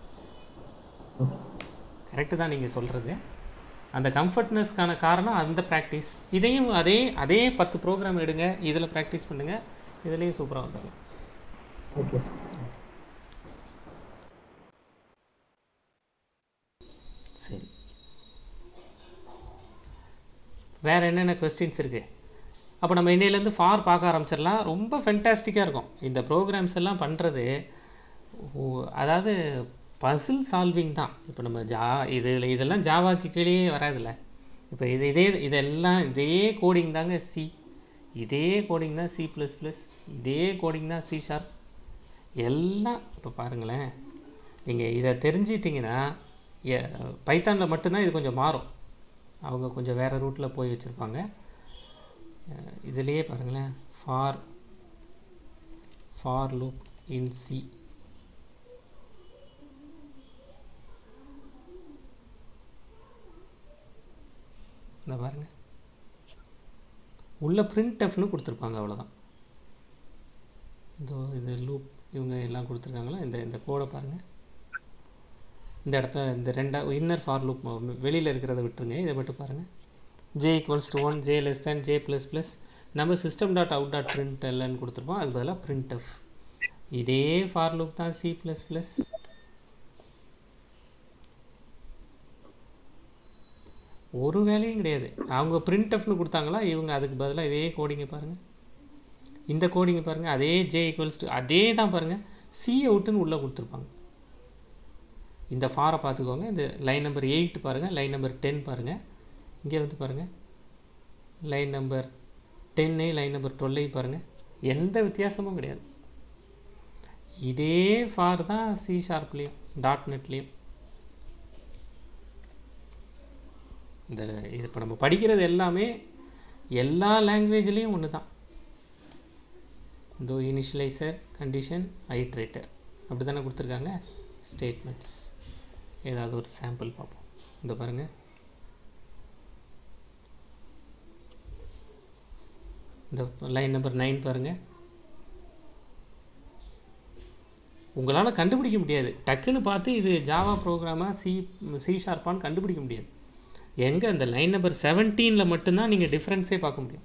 கரெக்டு தான் நீங்கள் சொல்கிறது அந்த கம்ஃபர்ட்னஸ்க்கான காரணம் அந்த ப்ராக்டிஸ் இதையும் அதே அதே பத்து ப்ரோக்ராம் எடுங்க இதில் ப்ராக்டிஸ் பண்ணுங்கள் இதுலேயும் சூப்பராக வந்துடும் ஓகே சரி வேறு என்னென்ன கொஸ்டின்ஸ் இருக்குது அப்போ நம்ம இன்னையிலேருந்து ஃபார் பார்க்க ஆரம்பிச்சிடலாம் ரொம்ப ஃபென்டாஸ்டிக்காக இருக்கும் இந்த ப்ரோக்ராம்ஸ் எல்லாம் பண்ணுறது அதாவது பசில் சால்விங் தான் இப்போ நம்ம ஜா இது இதெல்லாம் ஜாவாக்கு கீழே வராதுல்ல இப்போ இது இதே இதெல்லாம் இதே கோடிங் தாங்க சி இதே கோடிங் தான் சி ப்ளஸ் ப்ளஸ் இதே கோடிங் தான் சி ஷார்ப் எல்லாம் இப்போ பாருங்களேன் நீங்கள் இதை தெரிஞ்சிட்டிங்கன்னா பைத்தானில் மட்டும்தான் இது கொஞ்சம் மாறும் அவங்க கொஞ்சம் வேறு ரூட்டில் போய் வச்சுருப்பாங்க இதுலேயே பாருங்களேன் for for loop in C இந்த பாருங்க உள்ள பிரிண்ட் எஃப்னு கொடுத்துருப்பாங்க அவ்வளோதான் இதோ இது லூப் இவங்க எல்லாம் கொடுத்துருக்காங்களா இந்த இந்த கோடை பாருங்கள் இந்த இடத்த இந்த ரெண்டா இன்னர் ஃபார் லூப் வெளியில் இருக்கிறத விட்டுருங்க இதை மட்டும் பாருங்கள் J equals to one J less than J plus plus நம்ம system dot out dot print எல்என்னு கொடுத்துருப்போம் அதுக்கு பதிலாக பிரிண்ட் எஃப் இதே ஃபார் லூப் தான் சி ப்ளஸ் ப்ளஸ் ஒரு வேலையும் கிடையாது அவங்க பிரிண்ட் எஃப்னு கொடுத்தாங்களா இவங்க அதுக்கு பதிலாக இதே கோடிங்க பாருங்கள் இந்த கோடிங்க பாருங்கள் அதே ஜே ஈக்குவல்ஸ் டு அதே தான் பாருங்கள் சி அவுட்டுன்னு உள்ளே கொடுத்துருப்பாங்க இந்த ஃபாரை பார்த்துக்கோங்க இந்த லைன் நம்பர் எயிட் பாருங்கள் லைன் நம்பர் டென் பாருங்கள் இங்கே வந்து பாருங்கள் லைன் நம்பர் டென்னு லைன் நம்பர் டுவெல்லையும் பாருங்கள் எந்த வித்தியாசமும் கிடையாது இதே ஃபார் தான் சி ஷார்ப்லேயும் டாட் நெட்லேயும் இந்த இது இப்போ நம்ம படிக்கிறது எல்லாமே எல்லா லாங்குவேஜ்லேயும் ஒன்று தான் தோ இனிஷியலைசர் கண்டிஷன் ஐட்ரேட்டர் அப்படி தானே கொடுத்துருக்காங்க ஸ்டேட்மெண்ட்ஸ் ஏதாவது ஒரு சாம்பிள் பார்ப்போம் இந்த பாருங்கள் இந்த லைன் நம்பர் நைன் பாருங்கள் உங்களால் கண்டுபிடிக்க முடியாது டக்குன்னு பார்த்து இது ஜாவா ப்ரோக்ராமாக சி சி ஷார்ப்பான்னு கண்டுபிடிக்க முடியாது எங்கே அந்த லைன் நம்பர் செவன்டீனில் மட்டும்தான் நீங்கள் டிஃப்ரென்ஸே பார்க்க முடியும்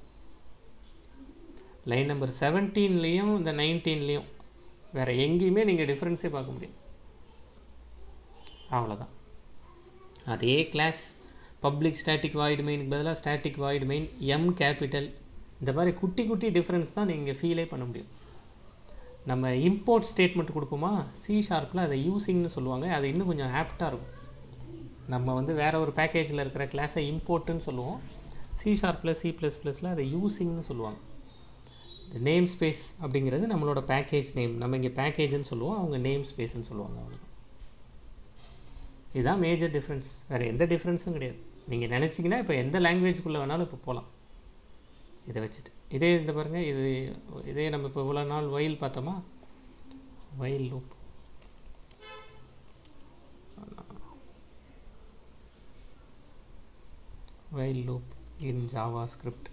லைன் நம்பர் செவன்டீன்லேயும் இந்த நைன்டீன்லேயும் வேறு எங்கேயுமே நீங்கள் டிஃப்ரென்ஸே பார்க்க முடியும் அவ்வளோதான் அதே கிளாஸ் பப்ளிக் ஸ்டாட்டிக் வாய்டு மெயினுக்கு பதிலாக static void main M capital இந்த மாதிரி குட்டி குட்டி டிஃப்ரென்ஸ் தான் நீங்கள் ஃபீலே பண்ண முடியும் நம்ம இம்போர்ட் ஸ்டேட்மெண்ட் கொடுப்போமா சி ஷார்ப்பில் அதை யூஸிங்னு சொல்லுவாங்க அது இன்னும் கொஞ்சம் ஆப்டாக இருக்கும் நம்ம வந்து வேறு ஒரு பேக்கேஜில் இருக்கிற கிளாஸை இம்போர்ட்டுன்னு சொல்லுவோம் சி ஷார்ப்பில் சி ப்ளஸ் ப்ளஸில் அதை யூஸிங்னு சொல்லுவாங்க இந்த நேம் ஸ்பேஸ் அப்படிங்கிறது நம்மளோட பேக்கேஜ் நேம் நம்ம இங்கே பேக்கேஜ்னு சொல்லுவோம் அவங்க நேம் ஸ்பேஸ்ன்னு சொல்லுவாங்க அவ்வளோதான் இதுதான் மேஜர் டிஃப்ரென்ஸ் வேறு எந்த டிஃப்ரென்ஸும் கிடையாது நீங்கள் நினச்சிங்கன்னா இப்போ எந்த லாங்குவேஜ்குள்ளே வேணாலும் இப்போ போகலாம் இதை வச்சுட்டு இதே இந்த பாருங்கள் இது இதே நம்ம இப்போ இவ்வளோ நாள் வயல் பார்த்தோமா while loop while loop in JavaScript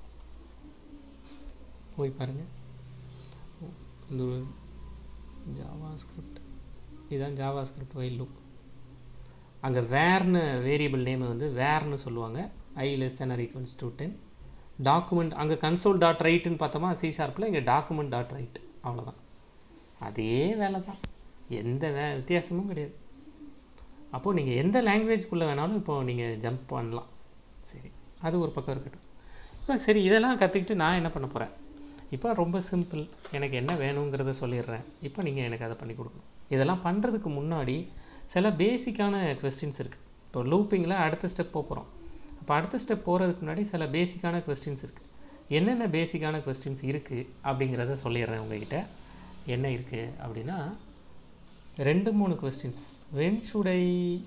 போய் பாருங்கள் இந்த JavaScript இதுதான் JavaScript while loop அங்கே வேர்னு வேரியபிள் நேம் வந்து வேர்னு சொல்லுவாங்க I less than or equals to ten document அங்கே கன்சோல் டாட் ரைட்டுன்னு பார்த்தோமா சி ஷார்ப்பில் இங்கே டாக்குமெண்ட் டாட் ரைட் அவ்வளோதான் அதே வேலை தான் எந்த வே வித்தியாசமும் கிடையாது அப்போது நீங்கள் எந்த லாங்குவேஜ்குள்ளே வேணாலும் இப்போது நீங்கள் ஜம்ப் பண்ணலாம் சரி அது ஒரு பக்கம் இருக்கட்டும் இப்போ சரி இதெல்லாம் கற்றுக்கிட்டு நான் என்ன பண்ண போகிறேன் இப்போ ரொம்ப சிம்பிள் எனக்கு என்ன வேணுங்கிறத சொல்லிடுறேன் இப்போ நீங்கள் எனக்கு அதை பண்ணி கொடுக்கணும் இதெல்லாம் பண்ணுறதுக்கு முன்னாடி சில பேசிக்கான கொஸ்டின்ஸ் இருக்குது இப்போ லூப்பிங்கில் அடுத்த ஸ்டெப் போகிறோம் அப்போ அடுத்த ஸ்டெப் போகிறதுக்கு முன்னாடி சில பேசிக்கான கொஸ்டின்ஸ் இருக்குது என்னென்ன பேசிக்கான கொஸ்டின்ஸ் இருக்குது அப்படிங்கிறத சொல்லிடுறேன் உங்ககிட்ட என்ன இருக்குது அப்படின்னா ரெண்டு மூணு questions when should I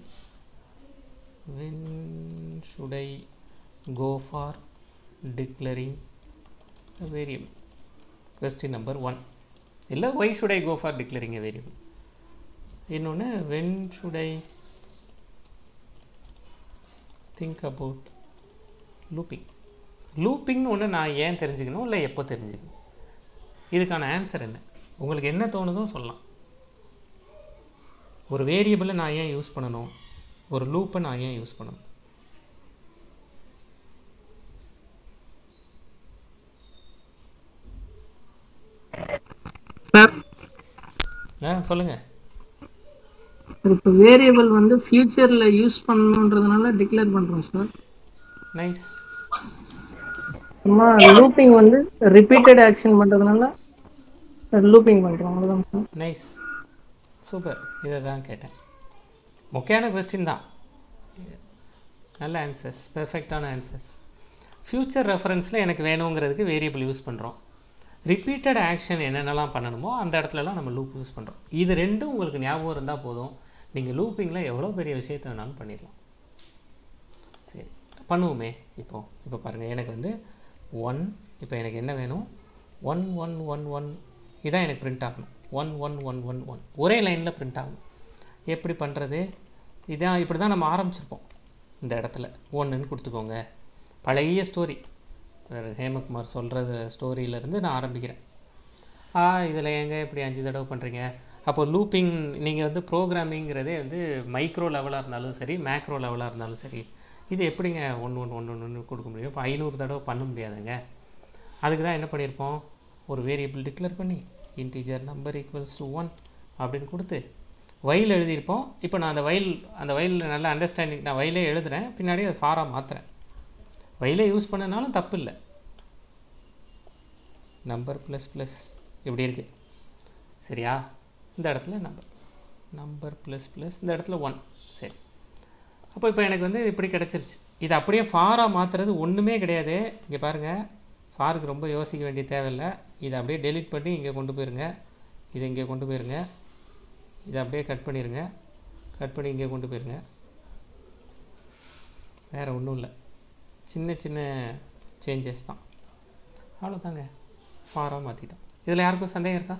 when should I go for declaring a variable question number one இல்லை why should I go for declaring a variable இன்னொன்று when should I think about looping லூப்பிங்னு ஒன்று நான் ஏன் தெரிஞ்சுக்கணும் இல்லை எப்போ தெரிஞ்சுக்கணும் இதுக்கான ஆன்சர் என்ன உங்களுக்கு என்ன தோணுதோ சொல்லலாம் ஒரு வேரியபிளை நான் ஏன் யூஸ் பண்ணணும் ஒரு லூப்பை நான் ஏன் யூஸ் பண்ணணும் சார் ஆ சொல்லுங்கள் சார் இப்போ வேரியபிள் வந்து ஃபியூச்சரில் யூஸ் பண்ணணுன்றதுனால டிக்ளேர் பண்ணுறோம் சார் நைஸ் சும்மா லூப்பிங் வந்து ரிப்பீட்டட் ஆக்ஷன் பண்ணுறதுனால லூப்பிங் பண்ணுறோம் அவ்வளோதான் சார் நைஸ் சூப்பர் இதை தான் கேட்டேன் முக்கியமான கொஸ்டின் தான் நல்ல ஆன்சர்ஸ் பெர்ஃபெக்டான ஆன்சர்ஸ் ஃப்யூச்சர் ரெஃபரன்ஸில் எனக்கு வேணுங்கிறதுக்கு வேரியபிள் யூஸ் பண்ணுறோம் ரிப்பீட்டட் ஆக்ஷன் என்னென்னலாம் பண்ணணுமோ அந்த இடத்துலலாம் நம்ம லூப் யூஸ் பண்ணுறோம் இது ரெண்டும் உங்களுக்கு ஞாபகம் இருந்தால் போதும் நீங்கள் லூப்பிங்கில் எவ்வளோ பெரிய விஷயத்தை வேணாலும் பண்ணிடலாம் சரி பண்ணுவோமே இப்போ இப்போ பாருங்கள் எனக்கு வந்து ஒன் இப்போ எனக்கு என்ன வேணும் ஒன் ஒன் ஒன் ஒன் இதான் எனக்கு பிரிண்ட் ஆகணும் one one one one one ஒரே லைனில் பிரிண்ட் ஆகணும் எப்படி பண்ணுறது இதான் இப்படி தான் நம்ம ஆரம்பிச்சிருப்போம் இந்த இடத்துல ஒன்றுன்னு கொடுத்துக்கோங்க பழைய ஸ்டோரி ஹேமகுமார் சொல்கிறது ஸ்டோரியிலேருந்து நான் ஆரம்பிக்கிறேன் ஆ இதில் ஏங்க இப்படி அஞ்சு தடவை பண்ணுறீங்க அப்போ லூப்பிங் நீங்கள் வந்து ப்ரோக்ராமிங்கிறதே வந்து மைக்ரோ லெவலாக இருந்தாலும் சரி மேக்ரோ லெவலாக இருந்தாலும் சரி இது எப்படிங்க ஒன்று ஒன்று ஒன்று ஒன்று கொடுக்க முடியும் இப்போ ஐநூறு தடவை பண்ண முடியாதுங்க அதுக்கு தான் என்ன பண்ணியிருப்போம் ஒரு வேரியபிள் டிக்ளேர் பண்ணி integer number equals to one அப்படின்னு கொடுத்து வயல் எழுதியிருப்போம் இப்போ நான் அந்த வயல் அந்த வயலில் நல்ல அண்டர்ஸ்டாண்டிங் நான் வயலே எழுதுறேன் பின்னாடி அதை ஃபாராக மாற்றுறேன் வயலே யூஸ் பண்ணனாலும் தப்பு இல்லை நம்பர் ப்ளஸ் ப்ளஸ் இப்படி இருக்குது சரியா இந்த இடத்துல நம்பர் நம்பர் ப்ளஸ் ப்ளஸ் இந்த இடத்துல ஒன் சரி அப்போ இப்போ எனக்கு வந்து இப்படி கிடச்சிருச்சு இது அப்படியே ஃபாராக மாற்றுறது ஒன்றுமே கிடையாது இங்கே பாருங்கள் ஃபாருக்கு ரொம்ப யோசிக்க வேண்டிய தேவையில்லை இதை அப்படியே டெலீட் பண்ணி இங்கே கொண்டு போயிருங்க இதை இங்கே கொண்டு போயிருங்க இதை அப்படியே கட் பண்ணிடுங்க கட் பண்ணி இங்கே கொண்டு போயிருங்க வேறு ஒன்றும் இல்லை சின்ன சின்ன சேஞ்சஸ் தான் அவ்வளோதாங்க ஃபாராக மாற்றிட்டோம் இதில் யாருக்கும் சந்தேகம் இருக்கா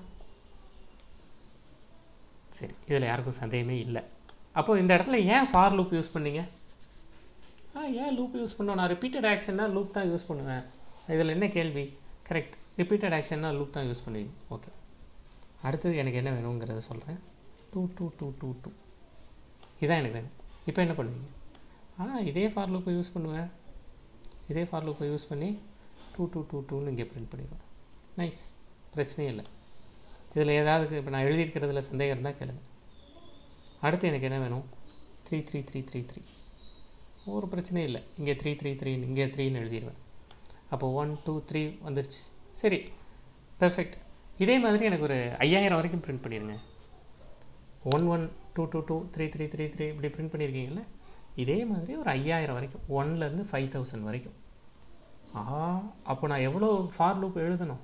சரி இதில் யாருக்கும் சந்தேகமே இல்லை அப்போ இந்த இடத்துல ஏன் ஃபார் லூப் யூஸ் பண்ணீங்க ஆ ஏன் லூப் யூஸ் பண்ணோம் நான் ரிப்பீட்டட் ஆக்ஷன்னா லூப் தான் யூஸ் பண்ணுவேன் இதில் என்ன கேள்வி கரெக்ட் ரிப்பீட்டட் ஆக்ஷன்னா லூப் தான் யூஸ் பண்ணுவீங்க ஓகே அடுத்தது எனக்கு என்ன வேணுங்கிறத சொல்கிறேன் two two two two two இதான் எனக்கு வேணும் இப்போ என்ன பண்ணுவீங்க ஆ இதே ஃபார் லூப்பை யூஸ் பண்ணுவேன் இதே ஃபார் லூப்பை யூஸ் பண்ணி டூ டூ டூ டூன்னு இங்கே பிரிண்ட் பண்ணிடுவேன் நைஸ் பிரச்சனையே இல்லை இதில் ஏதாவது இப்போ நான் எழுதியிருக்கிறதுல சந்தேகம் இருந்தால் கேளுங்க அடுத்து எனக்கு என்ன வேணும் three three three three three ஒரு பிரச்சனையும் இல்லை இங்கே த்ரீ த்ரீ த்ரீ இங்கே த்ரீன்னு எழுதிடுவேன் அப்போ ஒன் டூ த்ரீ வந்துருச்சு சரி பெர்ஃபெக்ட் இதே மாதிரி எனக்கு ஒரு ஐயாயிரம் வரைக்கும் பிரிண்ட் பண்ணிடுங்க one one two two two three three three three இப்படி பிரிண்ட் பண்ணியிருக்கீங்கல்ல இதே மாதிரி ஒரு ஐயாயிரம் வரைக்கும் ஒன்லேருந்து ஃபைவ் தௌசண்ட் வரைக்கும் ஆ அப்போ நான் எவ்வளோ ஃபார் லூப் எழுதணும்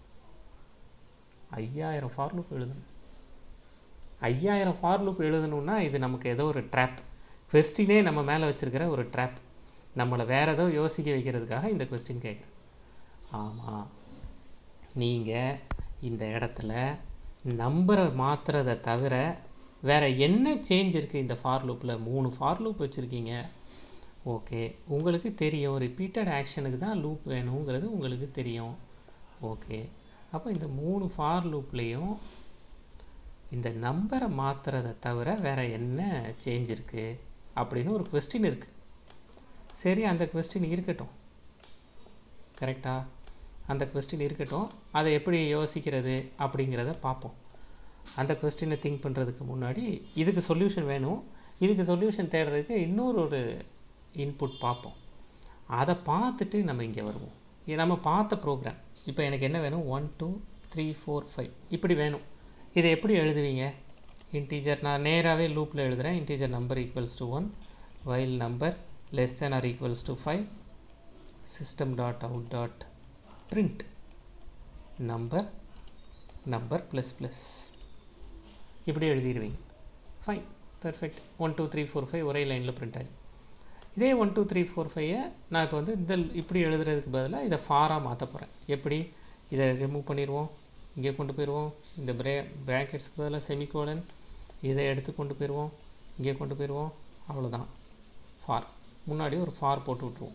ஐயாயிரம் ஃபார் லூப் எழுதணும் ஐயாயிரம் ஃபார் லூப் எழுதணும்னா இது நமக்கு ஏதோ ஒரு ட்ராப் கொஸ்டினே நம்ம மேலே வச்சுருக்கிற ஒரு ட்ராப் நம்மளை வேறு ஏதோ யோசிக்க வைக்கிறதுக்காக இந்த கொஸ்டின் கேட்குறேன் ஆமாம் நீங்கள் இந்த இடத்துல நம்பரை மாற்றுறதை தவிர வேறு என்ன சேஞ்ச் இருக்குது இந்த ஃபார் லூப்பில் மூணு ஃபார் லூப் வச்சுருக்கீங்க ஓகே உங்களுக்கு தெரியும் ரிப்பீட்டட் ஆக்ஷனுக்கு தான் லூப் வேணுங்கிறது உங்களுக்கு தெரியும் ஓகே அப்போ இந்த மூணு ஃபார் லூப்லேயும் இந்த நம்பரை மாற்றுறதை தவிர வேறு என்ன சேஞ்ச் இருக்குது அப்படின்னு ஒரு கொஸ்டின் இருக்குது சரி அந்த கொஸ்டின் இருக்கட்டும் கரெக்டா அந்த கொஸ்டின் இருக்கட்டும் அதை எப்படி யோசிக்கிறது அப்படிங்கிறத பார்ப்போம் அந்த கொஸ்டினை திங்க் பண்ணுறதுக்கு முன்னாடி இதுக்கு சொல்யூஷன் வேணும் இதுக்கு சொல்யூஷன் தேடுறதுக்கு இன்னொரு ஒரு இன்புட் பார்ப்போம் அதை பார்த்துட்டு நம்ம இங்கே வருவோம் இது நம்ம பார்த்த ப்ரோக்ராம் இப்போ எனக்கு என்ன வேணும் one two three four five இப்படி வேணும் இதை எப்படி எழுதுவீங்க இன்டீஜர் நான் நேராகவே லூப்பில் எழுதுகிறேன் integer number equals to one while number less than or equals to five system dot out dot print number number plus plus இப்படி எழுதிடுவீங்க fine perfect one two three four five ஒரே லைனில் பிரிண்ட் ஆகி இதே ஒன் டூ த்ரீ ஃபோர் ஃபைவை நான் இப்போ வந்து இந்த இப்படி எழுதுறதுக்கு பதிலாக இதை ஃபாராக மாற்ற போகிறேன் எப்படி இதை ரிமூவ் பண்ணிடுவோம் இங்கே கொண்டு போயிடுவோம் இந்த பிரே ப்ராக்கெட்ஸ்க்கு பதிலாக செமிகோலன் இதை எடுத்து கொண்டு போயிடுவோம் இங்கே கொண்டு போயிடுவோம் அவ்வளோதான் ஃபார் முன்னாடி ஒரு ஃபார் போட்டு விட்ருவோம்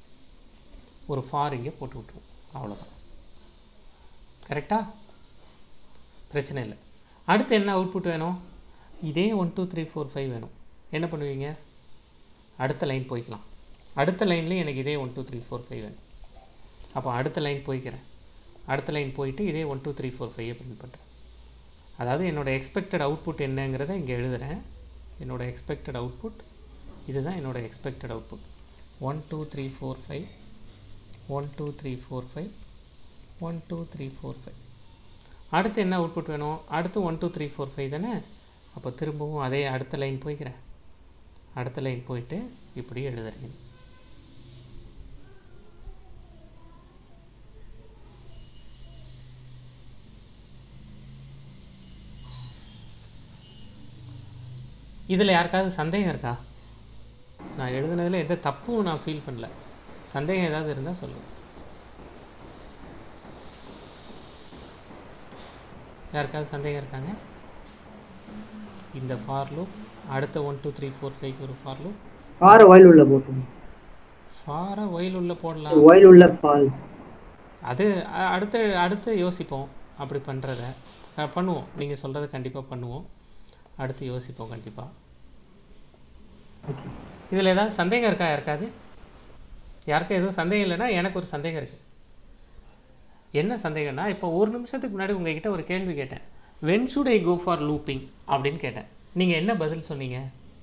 ஒரு ஃபார் இங்கே போட்டு விட்ருவோம் அவ்வளோதான் கரெக்டாக பிரச்சனை இல்லை அடுத்து என்ன அவுட்புட் வேணும் இதே one two three four five வேணும் என்ன பண்ணுவீங்க அடுத்த லைன் போய்க்கலாம் அடுத்த லைன்லேயும் எனக்கு இதே one two three four five வேணும் அப்போ அடுத்த லைன் போய்க்கிறேன் அடுத்த லைன் போயிட்டு இதே ஒன் டூ த்ரீ ஃபோர் ஃபைவை பிரிண்ட் பண்ணுறேன் அதாவது என்னோடய எக்ஸ்பெக்டட் அவுட்புட் என்னங்கிறத இங்கே எழுதுகிறேன் என்னோடய எக்ஸ்பெக்டட் அவுட்புட் இதுதான் என்னோடய expected output one two three four five one two three four five one two three four five அடுத்து என்ன அவுட்புட் வேணும் அடுத்து one two three four five தானே அப்போ திரும்பவும் அதே அடுத்த லைன் போய்க்கிறேன் அடுத்த லைன் போயிட்டு இப்படி எழுதுறேன் இதில் யாருக்காவது சந்தேகம் இருக்கா நான் எழுதுனதில் எந்த தப்பும் நான் ஃபீல் பண்ணல சந்தேகம் ஏதாவது இருந்தால் சொல்லுங்கள் யாருக்காவது சந்தேகம் இருக்காங்க இந்த ஃபார் லூப் அடுத்த ஒன் டூ த்ரீ ஃபோர் ஃபைவ்க்கு ஒரு ஃபார் லூப் ஃபார் வைல் உள்ள போட்டுருங்க ஃபாரை ஒயில் உள்ள போடலாம் ஒயில் உள்ள ஃபால் அது அ- அடுத்து அடுத்து யோசிப்போம் அப்படி பண்ணுறத பண்ணுவோம் நீங்கள் சொல்கிறத கண்டிப்பாக பண்ணுவோம் அடுத்து யோசிப்போம் கண்டிப்பாக இதில் ஏதாவது சந்தேகம் இருக்கா யாருக்காது யாருக்கும் எதுவும் சந்தேகம் இல்லைன்னா எனக்கு ஒரு சந்தேகம் இருக்குது என்ன சந்தேகம்னா இப்போ ஒரு நிமிஷத்துக்கு முன்னாடி உங்ககிட்ட ஒரு கேள்வி கேட்டேன் when should I go for looping அப்படின்னு கேட்டேன் நீங்கள் என்ன பதில் சொன்னீங்க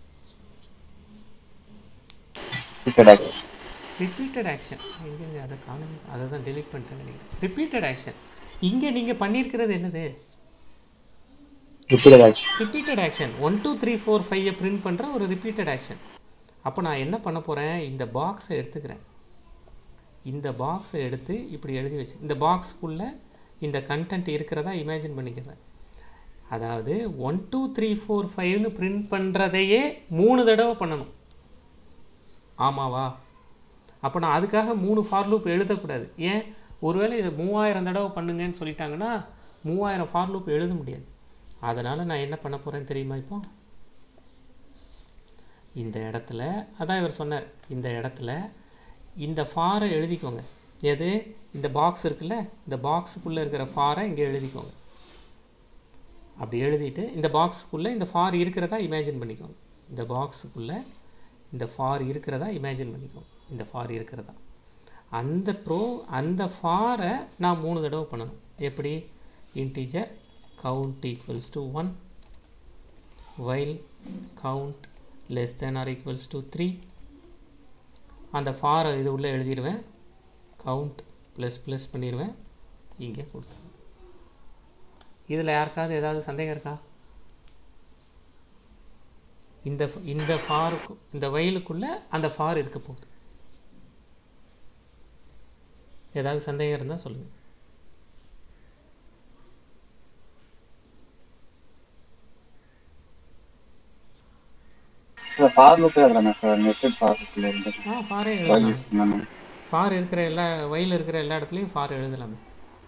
ரிப்பீட்டட் ஆக்ஷன் எங்கே அதை காணுமே அதை தான் delete பண்ணிட்டேன் நினைக்கிறேன் ரிப்பீட்டட் ஆக்ஷன் இங்கே நீங்கள் பண்ணியிருக்கிறது என்னது repeated action one two three four ஃபைவை பிரிண்ட் பண்ணுற ஒரு ரிப்பீட்டட் ஆக்ஷன் அப்போ நான் என்ன பண்ண போகிறேன் இந்த பாக்ஸை எடுத்துக்கிறேன் இந்த பாக்ஸை எடுத்து இப்படி எழுதி வச்சு இந்த பாக்ஸ்க்குள்ளே இந்த கண்டென்ட் இருக்கிறதா இமேஜின் பண்ணிக்கிறேன் அதாவது ஒன் டூ த்ரீ ஃபோர் ஃபைவ்னு பிரிண்ட் பண்ணுறதையே மூணு தடவை பண்ணணும் ஆமாவா அப்போ நான் அதுக்காக மூணு ஃபார் லூப் எழுதக்கூடாது ஏன் ஒருவேளை இதை மூவாயிரம் தடவை பண்ணுங்கன்னு சொல்லிட்டாங்கன்னா மூவாயிரம் ஃபார் லூப் எழுத முடியாது அதனால் நான் என்ன பண்ண போகிறேன்னு தெரியுமா இப்போ இந்த இடத்துல அதான் இவர் சொன்னார் இந்த இடத்துல இந்த ஃபாரை எழுதிக்கோங்க எது இந்த பாக்ஸ் இருக்குல்ல இந்த பாக்ஸுக்குள்ளே இருக்கிற ஃபாரை இங்கே எழுதிக்கோங்க அப்படி எழுதிட்டு இந்த பாக்ஸுக்குள்ளே இந்த ஃபார் இருக்கிறதா இமேஜின் பண்ணிக்கோங்க இந்த பாக்ஸுக்குள்ளே இந்த ஃபார் இருக்கிறதா இமேஜின் பண்ணிக்கோங்க இந்த ஃபார் இருக்கிறதா அந்த ப்ரோ அந்த ஃபாரை நான் மூணு தடவை பண்ணணும் எப்படி integer count equals to one while count less than or equals to three அந்த ஃபாரை இது உள்ளே எழுதிடுவேன் கவுண்ட் ப்ளஸ் ப்ளஸ் பண்ணிடுவேன் இங்கே கொடுத்துருவேன் இதில் யாருக்காவது ஏதாவது சந்தேகம் இருக்கா இந்த இந்த ஃபாருக்கு இந்த வயலுக்குள்ளே அந்த ஃபார் இருக்க போகுது ஏதாவது சந்தேகம் இருந்தால் சொல்லுங்கள் சார் ஃபார் லுக் எழுதுறேன் சார் நெஸ்டட் ஃபார் லுக்கில் இருந்து ஆ ஃபாரே File எழுதலாம் use பண்ணணும். ஃபார் இருக்கிற எல்லா வயல் இருக்கிற எல்லா இடத்துலையும் ஃபார் எழுதலாமே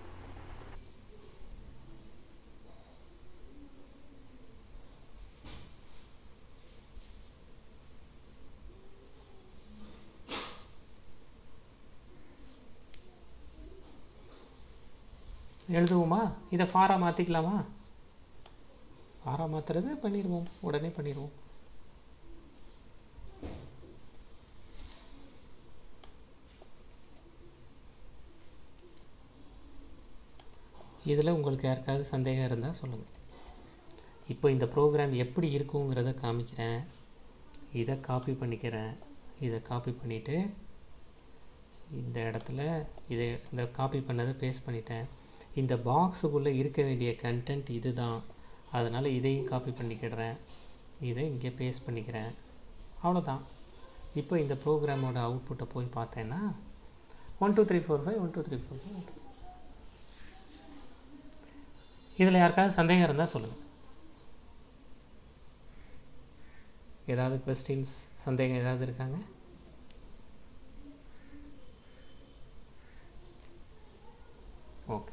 எழுதுவோமா இதை ஃபாராக மாற்றிக்கலாமா ஃபாராக மாற்றுறது பண்ணிடுவோம் உடனே பண்ணிடுவோம் இதில் உங்களுக்கு யாருக்காவது சந்தேகம் இருந்தால் சொல்லுங்கள் இப்போ இந்த ப்ரோக்ராம் எப்படி இருக்குங்கிறத காமிக்கிறேன் இதை காப்பி பண்ணிக்கிறேன் இதை காப்பி பண்ணிவிட்டு இந்த இடத்துல இதை இந்த காப்பி பண்ணதை பேஸ்ட் பண்ணிட்டேன் இந்த பாக்ஸுக்குள்ளே இருக்க வேண்டிய கண்டென்ட் இதுதான் அதனால் இதையும் காப்பி பண்ணிக்கிடுறேன் இதை இங்கே பேஸ்ட் பண்ணிக்கிறேன் அவ்வளோதான் இப்போ இந்த ப்ரோக்ராமோட அவுட்புட்டை போய் பார்த்தேன்னா one two three four five one two three four five இதில் யாருக்காவது சந்தேகம் இருந்தால் சொல்லுங்கள் ஏதாவது கொஸ்டின்ஸ் சந்தேகம் ஏதாவது இருக்காங்க ஓகே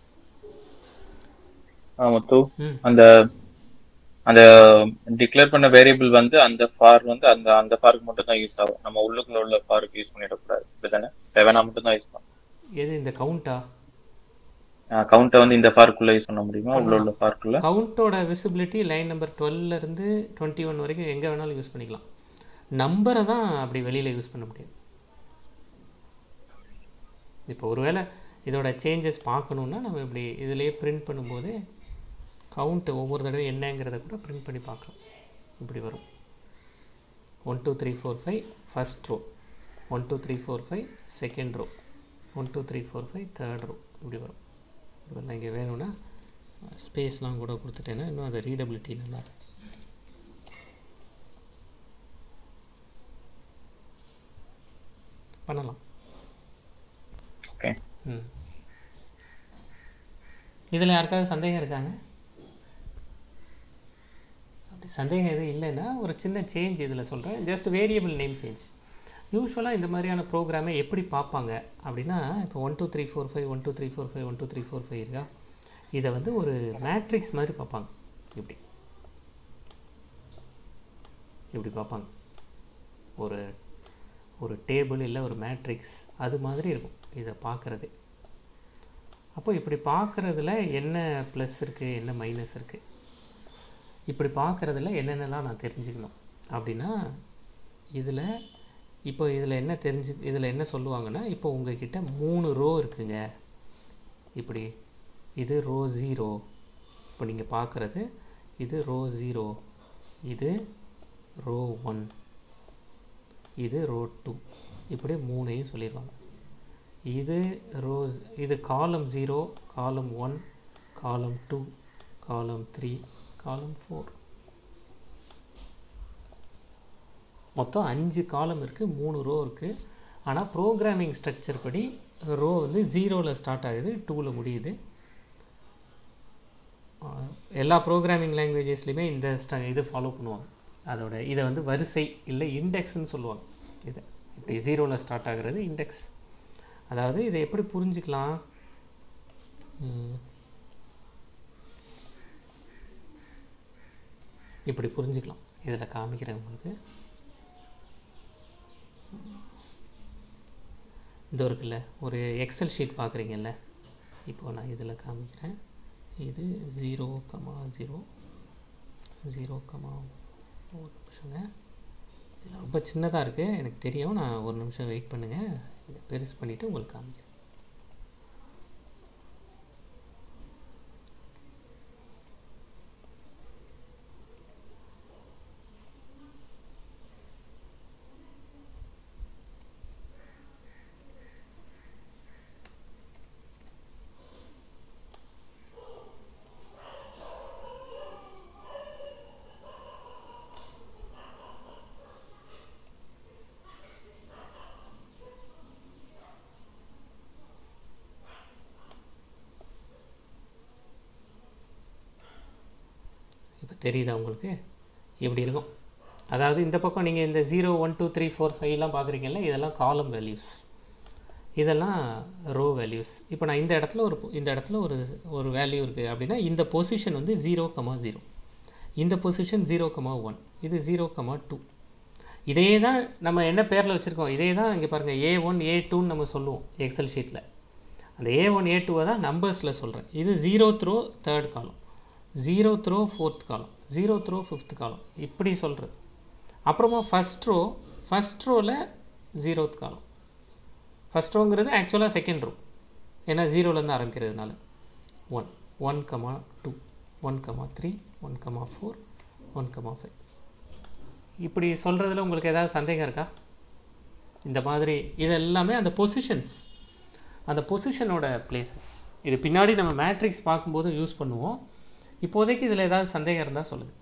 ஆ, முத்து ம் அந்த அந்த டிக்ளேர் பண்ண வேரியபிள் வந்து அந்த ஃபார் வந்து அந்த அந்த ஃபாருக்கு மட்டும் தான் யூஸ் ஆகும் நம்ம உள்ளுக்குள்ள உள்ள ஃபாருக்கு யூஸ் பண்ணிடக்கூடாது இப்படிதானே தேவைன்னா மட்டும் தான் யூஸ் பண்ணணும் எது இந்த கவுண்டா கவுண்ட்டை வந்து இந்த ஃபாருக்குள்ள யூஸ் பண்ண முடியுமா உள்ள உள்ள ஃபாருக்குள்ள கவுண்டோட விசிபிலிட்டி லைன் நம்பர் டுவெல்லேருந்து டுவெண்ட்டி ஒன் வரைக்கும் எங்கே வேணாலும் யூஸ் பண்ணிக்கலாம் நம்பரை தான் அப்படி வெளியில் யூஸ் பண்ண முடியாது இப்போ ஒருவேளை இதோட சேஞ்சஸ் பார்க்கணுன்னா நம்ம இப்படி இதிலேயே பிரிண்ட் பண்ணும்போது கவுண்ட் ஒவ்வொரு தடவை என்னங்கிறத கூட பிரிண்ட் பண்ணி பார்க்கலாம் இப்படி வரும் one two three four five first row one two three four five second row one two three four five third row இப்படி வரும் இதெல்லாம் இங்கே வேணும்னா ஸ்பேஸ்லாம் கூட கொடுத்துட்டேன்னா இன்னும் அது ரீடபிலிட்டி நல்லா இருக்கும். பண்ணலாம் ஓகே ம் இதில் யாருக்காவது சந்தேகம் இருக்காங்க அப்படி சந்தேகம் எதுவும் இல்லைன்னா ஒரு சின்ன சேஞ்ச் இதில் சொல்கிறேன் ஜஸ்ட் வேரியபிள் நேம் சேஞ்ச் யூஸ்வலாக இந்த மாதிரியான ப்ரோக்ராமை எப்படி பார்ப்பாங்க அப்படின்னா இப்போ one two three four five one two three four five one two three four five இருக்கா இதை வந்து ஒரு மேட்ரிக்ஸ் மாதிரி பார்ப்பாங்க இப்படி இப்படி பார்ப்பாங்க ஒரு ஒரு டேபிள் இல்லை ஒரு மேட்ரிக்ஸ் அது மாதிரி இருக்கும் இதை பார்க்குறது அப்போ இப்படி பார்க்குறதுல என்ன ப்ளஸ் இருக்குது என்ன மைனஸ் இருக்குது இப்படி பார்க்குறதுல என்னென்னலாம் நான் தெரிஞ்சுக்கணும் அப்படின்னா இதில் இப்போ இதில் என்ன தெரிஞ்சு இதில் என்ன சொல்லுவாங்கன்னா இப்போ உங்ககிட்ட மூணு ரோ இருக்குங்க இப்படி இது ரோ ஜீரோ இப்போ நீங்கள் பார்க்குறது இது ரோ ஜீரோ இது ரோ ஒன் இது ரோ டூ இப்படி மூணையும் சொல்லிடுவாங்க இது ரோ இது காலம் ஜீரோ காலம் ஒன் காலம் டூ காலம் த்ரீ காலம் ஃபோர் மொத்தம் அஞ்சு காலம் இருக்குது மூணு ரோ இருக்குது ஆனால் ப்ரோக்ராமிங் ஸ்ட்ரக்சர் படி ரோ வந்து ஜீரோவில் ஸ்டார்ட் ஆகுது டூவில் முடியுது ஆஹ் எல்லா ப்ரோக்ராமிங் லாங்குவேஜஸ்லையுமே இந்த ஸ்ட இது ஃபாலோ பண்ணுவாங்க அதோட இதை வந்து வரிசை இல்லை இண்டெக்ஸ்னு சொல்லுவாங்க இதை இப்படி ஜீரோவில் ஸ்டார்ட் ஆகுறது இண்டெக்ஸ் அதாவது இதை எப்படி புரிஞ்சுக்கலாம் ம். இப்படி புரிஞ்சுக்கலாம் இதில் காமிக்கிறேன் உங்களுக்கு இது இருக்குல்ல ஒரு எக்ஸல் ஷீட் பார்க்குறீங்கல்ல இப்போ நான் இதில் காமிக்கிறேன் இது zero comma zero zero comma ஒரு நிமிஷங்க இதில் ரொம்ப சின்னதாக இருக்குது எனக்கு தெரியும் நான் ஒரு நிமிஷம் வெயிட் பண்ணுங்கள் இதை பெருசு பண்ணிவிட்டு உங்களுக்கு காமிக்கிறேன் இப்போ தெரியுதா உங்களுக்கு எப்படி இருக்கும் அதாவது இந்த பக்கம் நீங்கள் இந்த zero one two three four ஃபைவ்லாம் பார்க்குறீங்கல்ல இதெல்லாம் காலம் வேல்யூஸ் இதெல்லாம் ரோ வேல்யூஸ் இப்போ நான் இந்த இடத்துல ஒரு இந்த இடத்துல ஒரு ஒரு வேல்யூ இருக்குது அப்படின்னா இந்த பொசிஷன் வந்து ஜீரோ கமா ஜீரோ இந்த பொசிஷன் ஜீரோ கமா ஒன் இது ஜீரோ கமா டூ இதே தான் நம்ம என்ன பேரில் வச்சுருக்கோம் இதே தான் இங்கே பாருங்கள் ஏ ஒன் ஏ டூன்னு நம்ம சொல்லுவோம் எக்ஸல் ஷீட்டில் அந்த ஏ ஒன் ஏ டூவை தான் நம்பர்ஸில் சொல்கிறேன் இது zero through third column zero through fourth column zero through fifth column இப்படி சொல்கிறது அப்புறமா ஃபஸ்ட் ரோ ஃபஸ்ட் ரோவில் ஜீரோத் காலம் ஃபஸ்ட் ரோங்கிறது ஆக்சுவலாக செகண்ட் ரோ ஏன்னா ஜீரோலேருந்து ஆரம்பிக்கிறதுனால one one comma two one comma three one comma four one comma five இப்படி சொல்கிறதுல உங்களுக்கு ஏதாவது சந்தேகம் இருக்கா இந்த மாதிரி இது எல்லாமே அந்த பொசிஷன்ஸ் அந்த பொசிஷனோட பிளேசஸ் இது பின்னாடி நம்ம மேட்ரிக்ஸ் பார்க்கும்போது யூஸ் பண்ணுவோம் இப்போதைக்கு இதில் ஏதாவது சந்தேகம் இருந்தால் சொல்லுங்கள்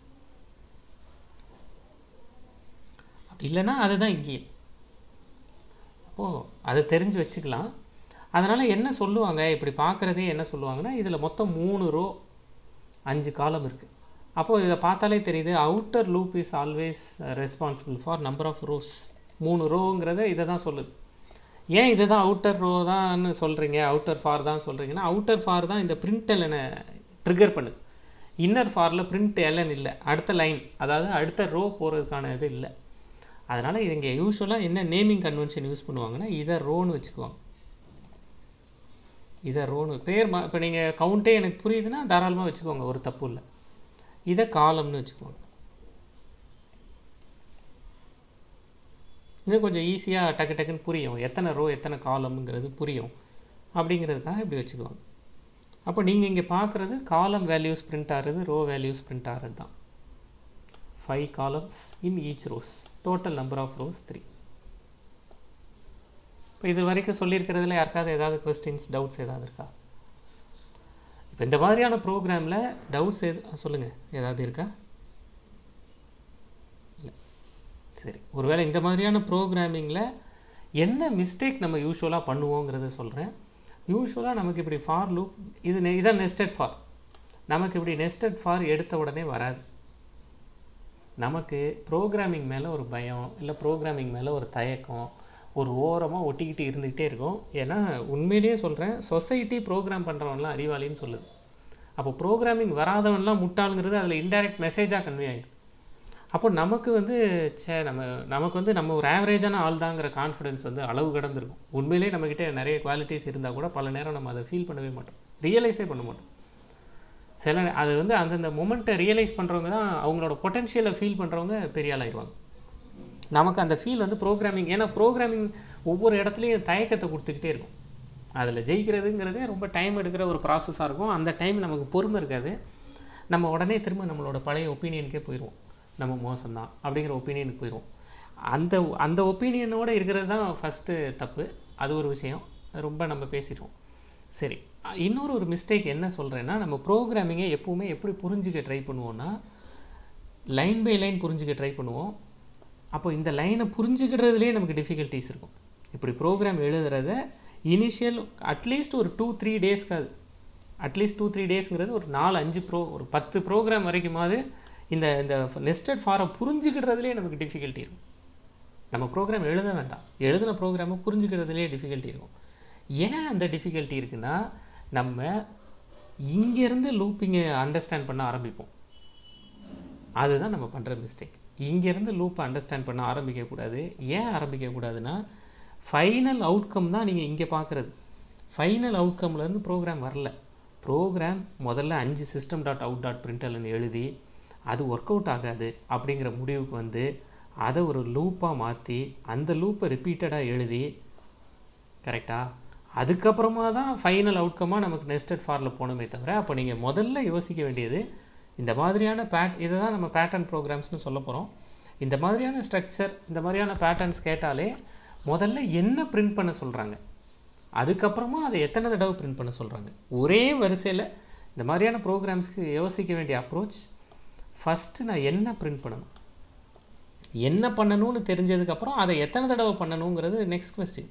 அப்படி இல்லைன்னா அதுதான் இங்கேயே அப்போது அதை தெரிஞ்சு வச்சுக்கலாம் அதனால் என்ன சொல்லுவாங்க இப்படி பார்க்குறதே என்ன சொல்லுவாங்கன்னா இதில் மொத்தம் மூணு ரோ அஞ்சு காலம் இருக்குது அப்போது இதை பார்த்தாலே தெரியுது outer loop is always responsible for number of rows மூணு ரோங்கிறத இதை தான் சொல்லுது ஏன் இது தான் அவுட்டர் ரோ தான்னு சொல்கிறீங்க அவுட்டர் ஃபார் தான் சொல்கிறீங்கன்னா அவுட்டர் ஃபார் தான் இந்த பிரிண்ட் எலனை ட்ரிகர் பண்ணுது இன்னர் ஃபாரில் பிரிண்ட் எலன் இல்லை அடுத்த லைன் அதாவது அடுத்த ரோ போகிறதுக்கான இது இல்லை அதனால் இது இங்கே யூஸ்வலாக என்ன நேமிங் கன்வென்ஷன் யூஸ் பண்ணுவாங்கன்னா இதை ரோன்னு வச்சுக்குவாங்க இதை ரோன்னு பேர் மா இப்போ நீங்கள் கவுண்டே எனக்கு புரியுதுன்னா தாராளமாக வச்சுக்கோங்க ஒரு தப்பு இல்லை இதை காலம்னு வச்சுக்கோங்க இன்னும் கொஞ்சம் ஈஸியாக டக்கு டக்குன்னு புரியும் எத்தனை ரோ எத்தனை காலம்ங்கிறது புரியும் அப்படிங்கிறதுக்காக இப்படி வச்சுக்குவாங்க அப்போ நீங்கள் இங்கே பார்க்குறது காலம் வேல்யூஸ் பிரிண்ட் ஆகிறது ரோ வேல்யூஸ் பிரிண்ட் ஆகிறது தான் five columns in each rows total number of rows three இப்போ இது வரைக்கும் சொல்லியிருக்கிறதுல யாருக்காவது ஏதாவது கொஸ்டின்ஸ் டவுட்ஸ் ஏதாவது இருக்கா இப்போ இந்த மாதிரியான ப்ரோக்ராமில் டவுட்ஸ் எது சொல்லுங்கள் ஏதாவது இருக்கா இல்லை சரி ஒருவேளை இந்த மாதிரியான ப்ரோக்ராமிங்கில் என்ன மிஸ்டேக் நம்ம யூஸ்வலாக பண்ணுவோங்கிறத சொல்கிறேன் யூஸ்வலாக நமக்கு இப்படி ஃபார் லூப் இது நெ- இதான் நெஸ்டட் ஃபார் நமக்கு இப்படி நெஸ்டட் ஃபார் எடுத்த உடனே வராது நமக்கு ப்ரோக்ராமிங் மேலே ஒரு பயம் இல்லை ப்ரோக்ராமிங் மேலே ஒரு தயக்கம் ஒரு ஓரமாக ஒட்டிக்கிட்டு இருந்துக்கிட்டே இருக்கும் ஏன்னா உண்மையிலேயே சொல்கிறேன் சொசைட்டி ப்ரோக்ராம் பண்ணுறவன்லாம் அறிவாளின்னு சொல்லுது அப்போ ப்ரோக்ராமிங் வராதவன்லாம் முட்டாளுங்கிறது அதில் இன்டைரக்ட் மெசேஜாக கன்வே ஆகிடுது அப்போ நமக்கு வந்து சே நம்ம நமக்கு வந்து நம்ம ஒரு ஆவரேஜான ஆள் தாங்கிற கான்ஃபிடன்ஸ் வந்து அளவு கடந்திருக்கும் உண்மையிலேயே நம்மக்கிட்ட நிறைய குவாலிட்டிஸ் இருந்தால் கூட பல நேரம் நம்ம அதை ஃபீல் பண்ணவே மாட்டோம் ரியலைஸே பண்ண மாட்டோம் சில நே- அது வந்து அந்தந்த மொமெண்ட்டை ரியலைஸ் பண்ணுறவங்க தான் அவங்களோட பொட்டன்ஷியலை ஃபீல் பண்ணுறவங்க பெரிய ஆளாயிருவாங்க நமக்கு அந்த ஃபீல் வந்து ப்ரோக்ராமிங் ஏன்னா ப்ரோக்ராமிங் ஒவ்வொரு இடத்துலையும் தயக்கத்தை கொடுத்துக்கிட்டே இருக்கும் அதில் ஜெயிக்கிறதுங்கிறதே ரொம்ப டைம் எடுக்கிற ஒரு ப்ராசஸாக இருக்கும் அந்த டைம் நமக்கு பொறுமை இருக்காது நம்ம உடனே திரும்ப நம்மளோட பழைய ஒப்பீனியனுக்கே போயிடுவோம் நம்ம மோசம்தான் அப்படிங்கிற ஒப்பீனியனுக்கு போயிடுவோம் அந்த அந்த ஒப்பீனியனோட இருக்கிறது தான் ஃபஸ்ட்டு தப்பு அது ஒரு விஷயம் அது ரொம்ப நம்ம பேசிடுவோம் சரி அ- இன்னொரு ஒரு மிஸ்டேக் என்ன சொல்கிறேன்னா நம்ம ப்ரோக்ராமிங்கை எப்பவுமே எப்படி புரிஞ்சுக்க ட்ரை பண்ணுவோம்னா லைன் பை லைன் புரிஞ்சுக்க ட்ரை பண்ணுவோம் அப்போ இந்த லைனை புரிஞ்சுக்கிறதுலே நமக்கு டிஃபிகல்ட்டிஸ் இருக்கும் இப்படி ப்ரோக்ராம் எழுதுறத இனிஷியல் அட்லீஸ்ட் ஒரு டூ த்ரீ டேஸ்க்காது அட்லீஸ்ட் டூ த்ரீ டேஸ்ங்கிறது ஒரு நாலு அஞ்சு ப்ரோ ஒரு பத்து ப்ரோக்ராம் வரைக்குமாவது இந்த இந்த நெஸ்டட் ஃபாரை புரிஞ்சுக்கிறதுலே நமக்கு டிஃபிகல்ட்டி இருக்கும் நம்ம ப்ரோக்ராம் எழுத வேண்டாம் எழுதின ப்ரோக்ராமை புரிஞ்சுக்கிறதுலே டிஃபிகல்ட்டி இருக்கும் ஏன் அந்த டிஃபிகல்ட்டி இருக்குன்னா நம்ம இங்கேருந்து லூப்பிங்கை அண்டர்ஸ்டாண்ட் பண்ண ஆரம்பிப்போம் அதுதான் நம்ம பண்ணுற மிஸ்டேக் இங்கேருந்து லூப்பை அண்டர்ஸ்டாண்ட் பண்ண ஆரம்பிக்கக்கூடாது ஏன் ஆரம்பிக்கக்கூடாதுன்னா ஃபைனல் அவுட்கம் தான் நீங்கள் இங்கே பார்க்குறது ஃபைனல் அவுட்கம்லேருந்து ப்ரோக்ராம் வரல ப்ரோக்ராம் முதல்ல அஞ்சு சிஸ்டம் டாட் அவுட் டாட் பிரிண்டல்னு எழுதி அது ஒர்க் அவுட் ஆகாது அப்படிங்கிற முடிவுக்கு வந்து அதை ஒரு லூப்பாக மாற்றி அந்த லூப்பை ரிப்பீட்டடாக எழுதி கரெக்டா அதுக்கப்புறமா தான் ஃபைனல் அவுட்கமாக நமக்கு நெஸ்டட் ஃபாரில் போகணுமே தவிர அப்போ நீங்கள் முதல்ல யோசிக்க வேண்டியது இந்த மாதிரியான பேட் இதை தான் நம்ம பேட்டர்ன் ப்ரோக்ராம்ஸ்னு சொல்ல போகிறோம் இந்த மாதிரியான ஸ்ட்ரக்சர் இந்த மாதிரியான பேட்டர்ன்ஸ் கேட்டாலே முதல்ல என்ன பிரிண்ட் பண்ண சொல்கிறாங்க அதுக்கப்புறமா அதை எத்தனை தடவை பிரிண்ட் பண்ண சொல்கிறாங்க ஒரே வரிசையில் இந்த மாதிரியான ப்ரோக்ராம்ஸ்க்கு யோசிக்க வேண்டிய அப்ரோச் ஃபஸ்ட்டு நான் என்ன பிரிண்ட் பண்ணணும் என்ன பண்ணணும்னு தெரிஞ்சதுக்கப்புறம் அதை எத்தனை தடவை பண்ணணுங்கிறது நெக்ஸ்ட் கொஸ்டின்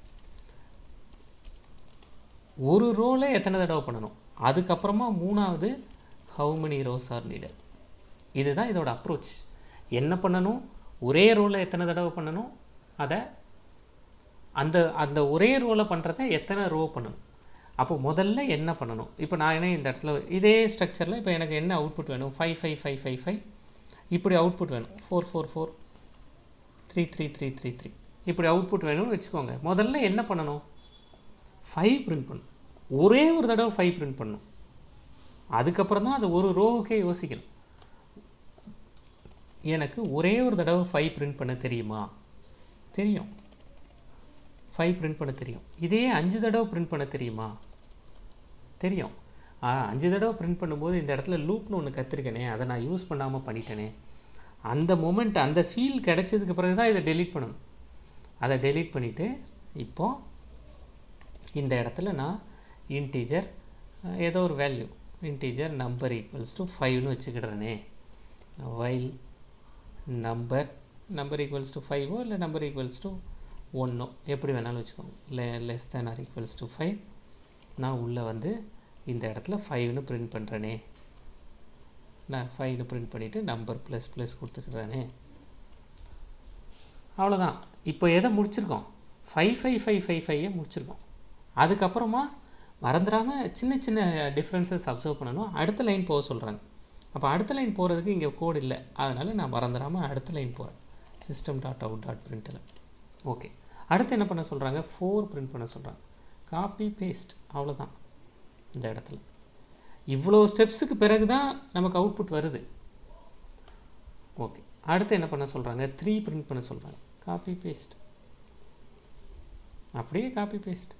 ஒரு ரோலை எத்தனை தடவை பண்ணணும் அதுக்கப்புறமா மூணாவது how many rows are needed இதுதான் இதோட அப்ரோச் என்ன பண்ணணும் ஒரே ரோலை எத்தனை தடவை பண்ணணும் அதை அந்த அந்த ஒரே ரோலை பண்ணுறத எத்தனை ரோ பண்ணணும் அப்போ முதல்ல என்ன பண்ணணும் இப்போ நான் என்ன இந்த இடத்துல இதே ஸ்ட்ரக்சரில் இப்போ எனக்கு என்ன அவுட்புட் வேணும் five five five five five இப்படி அவுட்புட் வேணும் four four four three three three three three இப்படி அவுட்புட் வேணும்னு வச்சுக்கோங்க முதல்ல என்ன பண்ணணும் ஃபைவ் பிரிண்ட் பண்ணணும் ஒரே ஒரு தடவை ஃபைவ் பிரிண்ட் பண்ணணும் அதுக்கப்புறம் தான் அது ஒரு ரோவுக்கே யோசிக்கணும் எனக்கு ஒரே ஒரு தடவை ஃபைவ் பிரிண்ட் பண்ண தெரியுமா தெரியும் ஃபைவ் பிரிண்ட் பண்ண தெரியும் இதே அஞ்சு தடவை பிரிண்ட் பண்ண தெரியுமா தெரியும் ஆ அஞ்சு தடவை பிரிண்ட் பண்ணும்போது இந்த இடத்துல லூப்னு ஒன்று கற்றுருக்கேனே அதை நான் யூஸ் பண்ணாமல் பண்ணிட்டேனே அந்த மொமெண்ட் அந்த ஃபீல் கிடைச்சதுக்கு பிறகு தான் இதை டெலீட் பண்ணணும் அதை டெலீட் பண்ணிவிட்டு இப்போது இந்த இடத்துல நான் இன்டீஜர் ஏதோ ஒரு value integer number equals to ஃபைவ்னு வச்சுக்கிடுறேனே while number number equals to ஃபைவோ இல்லை நம்பர் ஈக்குவல்ஸ் டு ஒன்றோ எப்படி வேணாலும் வச்சுக்கோங்க இல்லை less than or equals to five நான் உள்ளே வந்து இந்த இடத்துல ஃபைவ்னு பிரிண்ட் பண்ணுறேனே நான் ஃபைவ்னு பிரிண்ட் பண்ணிவிட்டு நம்பர் ப்ளஸ் ப்ளஸ் கொடுத்துக்கிறேனே அவ்வளோதான் இப்போ எதை முடிச்சிருக்கோம் ஃபைவ் ஃபைவ் ஃபைவ் ஃபைவ் ஃபைவை முடிச்சிருக்கோம் அதுக்கப்புறமா மறந்துடாமல் சின்ன சின்ன டிஃப்ரென்சஸ் அப்சர்வ் பண்ணணும் அடுத்த லைன் போக சொல்கிறாங்க அப்போ அடுத்த லைன் போகிறதுக்கு இங்கே கோட் இல்லை அதனால் நான் மறந்துடாமல் அடுத்த லைன் போகிறேன் சிஸ்டம் டாட் அவுட் டாட் பிரிண்டில் ஓகே அடுத்து என்ன பண்ண சொல்கிறாங்க ஃபோர் பிரிண்ட் பண்ண சொல்கிறாங்க காப்பி பேஸ்ட் அவ்வளோதான் இந்த இடத்துல இவ்வளோ ஸ்டெப்ஸுக்கு பிறகு தான் நமக்கு அவுட்புட் வருது ஓகே அடுத்து என்ன பண்ண சொல்கிறாங்க த்ரீ பிரிண்ட் பண்ண சொல்கிறாங்க காப்பி பேஸ்ட் அப்படியே காப்பி பேஸ்ட்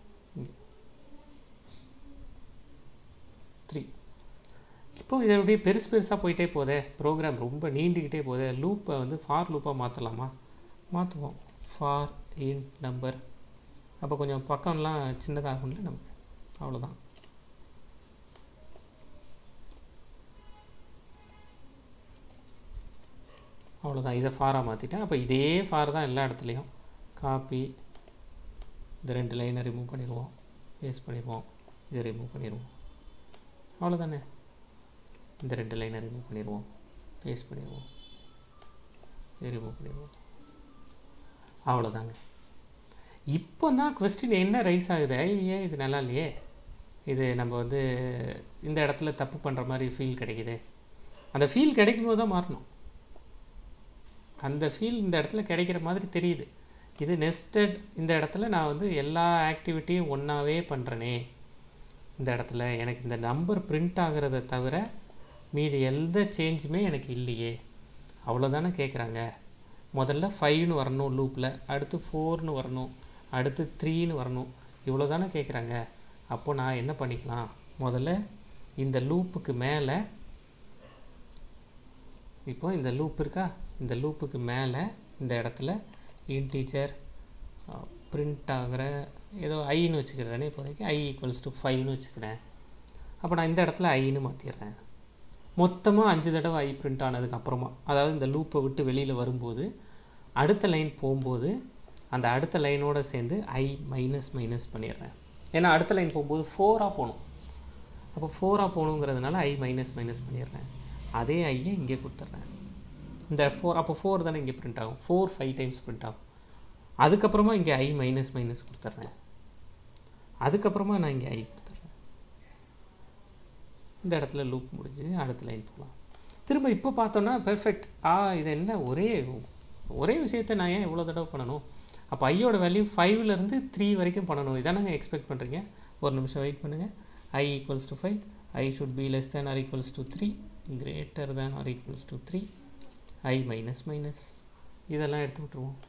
த்ரீ இப்போ இதை அப்படியே பெருசு பெருசாக போயிட்டே போதே ப்ரோக்ராம் ரொம்ப நீண்டுக்கிட்டே போதே லூப்பை வந்து ஃபார் லூப்பாக மாற்றலாமா மாற்றுவோம் ஃபார் இன் நம்பர் அப்போ கொஞ்சம் பக்கம்லாம் சின்னதாகும்ல நமக்கு அவ்வளோதான் அவ்வளோதான் இதை ஃபாராக மாற்றிட்டேன் அப்போ இதே ஃபார் தான் எல்லா இடத்துலையும் காப்பி இந்த ரெண்டு லைனை ரிமூவ் பண்ணிடுவோம் பேஸ்ட் பண்ணிடுவோம் இதை ரிமூவ் பண்ணிடுவோம் அவ்வளோதானே இந்த ரெண்டு லைனை ரிமூவ் பண்ணிடுவோம் பேஸ்ட் பண்ணிடுவோம் இதை ரிமூவ் பண்ணிடுவோம் அவ்வளோதாங்க இப்போ தான் கொஸ்டின் என்ன ரைஸ் ஆகுது ஐயே இது நல்லா இல்லையே இது நம்ம வந்து இந்த இடத்துல தப்பு பண்ணுற மாதிரி ஃபீல் கிடைக்குது அந்த ஃபீல் கிடைக்கும் போது தான் மாறணும் அந்த ஃபீல் இந்த இடத்துல கிடைக்கிற மாதிரி தெரியுது இது நெஸ்டட் இந்த இடத்துல நான் வந்து எல்லா ஆக்டிவிட்டியும் ஒன்றாவே பண்ணுறேனே இந்த இடத்துல எனக்கு இந்த நம்பர் பிரிண்ட் ஆகிறத தவிர மீதி எந்த சேஞ்சுமே எனக்கு இல்லையே அவ்வளோதானே கேட்குறாங்க முதல்ல ஃபைவ்னு வரணும் லூப்பில் அடுத்து ஃபோர்னு வரணும் அடுத்து த்ரீன்னு வரணும் இவ்வளோ தானே கேட்குறாங்க அப்போ நான் என்ன பண்ணிக்கலாம் முதல்ல இந்த லூப்புக்கு மேலே இப்போ இந்த லூப் இருக்கா இந்த லூப்புக்கு மேலே இந்த இடத்துல இன்டீஜர் பிரிண்ட் ஆகிற ஏதோ ஐன்னு வச்சுக்கிறேனே இப்போதைக்கு ஐ ஈக்குவல்ஸ் டு ஃபைவ்னு வச்சுக்கிறேன் அப்போ நான் இந்த இடத்துல ஐன்னு மாற்றிடுறேன் மொத்தமாக அஞ்சு தடவை ஐ பிரிண்ட் ஆனதுக்கு அப்புறமா அதாவது இந்த லூப்பை விட்டு வெளியில் வரும்போது அடுத்த லைன் போகும்போது அந்த அடுத்த லைனோட சேர்ந்து ஐ மைனஸ் மைனஸ் பண்ணிடுறேன் ஏன்னா அடுத்த லைன் போகும்போது ஃபோராக போகணும் அப்போ ஃபோராக போகணுங்கிறதுனால ஐ மைனஸ் மைனஸ் பண்ணிடுறேன் அதே ஐயை இங்கே கொடுத்துட்றேன் இந்த ஃபோர் அப்போ ஃபோர் தானே இங்கே பிரிண்ட் ஆகும் ஃபோர் ஃபைவ் டைம்ஸ் பிரிண்ட் ஆகும் அதுக்கப்புறமா இங்கே ஐ மைனஸ் மைனஸ் கொடுத்துட்றேன் அதுக்கப்புறமா நான் இங்கே ஐ கொடுத்துட்றேன் இந்த இடத்துல லூப் முடிஞ்சு அடுத்த லைன் போகலாம் திரும்ப இப்போ பார்த்தோன்னா பெர்ஃபெக்ட் ஆ இது என்ன ஒரே ஒரே விஷயத்தை நான் ஏன் இவ்வளோ தடவை பண்ணணும் அப்போ ஐயோட வேல்யூ ஃபைவ்லேருந்து த்ரீ வரைக்கும் பண்ணணும் இதானங்க எக்ஸ்பெக்ட் பண்ணுறீங்க ஒரு நிமிஷம் வெயிட் பண்ணுங்கள் i equals to five i should be less than or equals to three greater than or equals to three i minus minus இதெல்லாம் எடுத்து விட்ருவோம்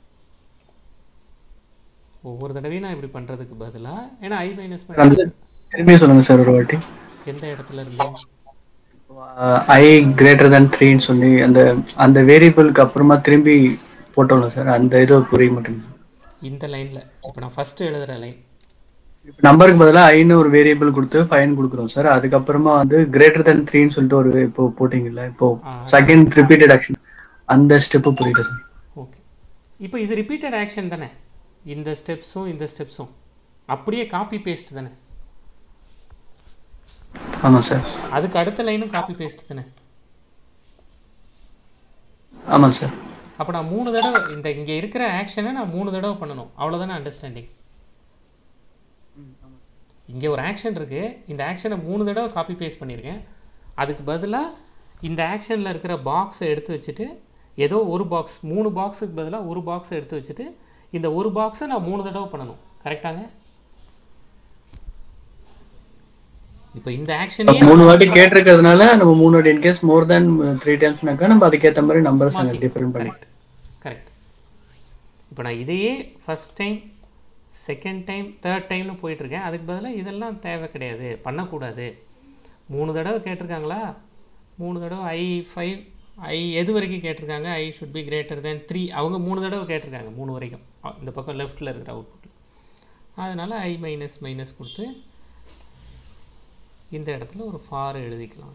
ஒவ்வொரு தடவையும் நான் இப்படி பண்ணுறதுக்கு பதிலாக ஏன்னா ஐ மைனஸ் அந்த மைனஸ் திரும்பி சொல்லுங்க சார் ஒரு வாட்டி எந்த இடத்துல இருந்து ஐ கிரேட்டர் than த்ரீன்னு சொல்லி அந்த அந்த வேரியபிளுக்கு அப்புறமா திரும்பி போட்டோம்ல சார் அந்த இது புரிய மாட்டேங்குது இந்த லைனில் இப்போ நான் ஃபஸ்ட்டு எழுதுகிற லைன் இப்போ நம்பருக்கு பதிலாக ஐன்னு ஒரு வேரியபிள் கொடுத்து ஃபைன் கொடுக்குறோம் சார் அதுக்கப்புறமா வந்து கிரேட்டர் than த்ரீன்னு சொல்லிட்டு ஒரு இப்போ போட்டிங்கல்ல இப்போ ஆ. செகண்ட் ரிப்பீட்டட் ஆக்ஷன் அந்த ஸ்டெப்பு புரியுது சார் ஓகே இப்போ இது ரிப்பீட்டட் ஆக்ஷன் தானே இந்த ஸ்டெப்ஸும் இந்த ஸ்டெப்ஸும் அப்படியே காப்பி பேஸ்ட் தானே ஆமாம் சார் அதுக்கு அடுத்த லைனும் காப்பி பேஸ்ட் தானே ஆமாம் சார் அப்போ நான் மூணு தடவை இந்த இங்கே இருக்கிற ஆக்ஷனை நான் மூணு தடவை பண்ணணும் அவ்வளோதானே அண்டர்ஸ்டாண்டிங் இங்கே ஒரு ஆக்ஷன் இருக்குது இந்த ஆக்ஷனை மூணு தடவை காப்பி பேஸ்ட் பண்ணியிருக்கேன் அதுக்கு பதிலாக இந்த ஆக்ஷனில் இருக்கிற பாக்ஸை எடுத்து வச்சுட்டு ஏதோ ஒரு பாக்ஸ் மூணு பாக்ஸுக்கு பதிலாக ஒரு பாக்ஸை எடுத்து வச்சுட்டு இந்த ஒரு பாக்ஸை நான் மூணு தடவை பண்ணணும் கரெக்டாங்க இப்போ இந்த ஆக்ஷனே மூணு வாட்டி கேட்டிருக்கிறதுனால நம்ம மூணு வாட்டி இன்கேஸ் மோர் தேன் த்ரீ டைம்ஸ்னாக்கா நம்ம அதுக்கேற்ற மாதிரி நம்பர்ஸ் மாத்தி. டிஃபரெண்ட் பண்ணி கரெக்ட் கரெக்ட் இப்போ நான் இதையே first time second time third டைம்னு போயிட்டுருக்கேன் அதுக்கு பதிலாக இதெல்லாம் தேவை கிடையாது பண்ணக்கூடாது மூணு தடவை கேட்டிருக்காங்களா மூணு தடவை ஐ ஃபைவ் ஐ எது வரைக்கும் கேட்டிருக்காங்க i should be greater than three அவங்க மூணு தடவை கேட்டிருக்காங்க மூணு வரைக்கும் அ, இந்த பக்கம் லெஃப்ட்டில் இருக்கிற அவுட்புட்டில் அதனால் ஐ மைனஸ் மைனஸ் கொடுத்து இந்த இடத்துல ஒரு ஃபார் எழுதிக்கலாம்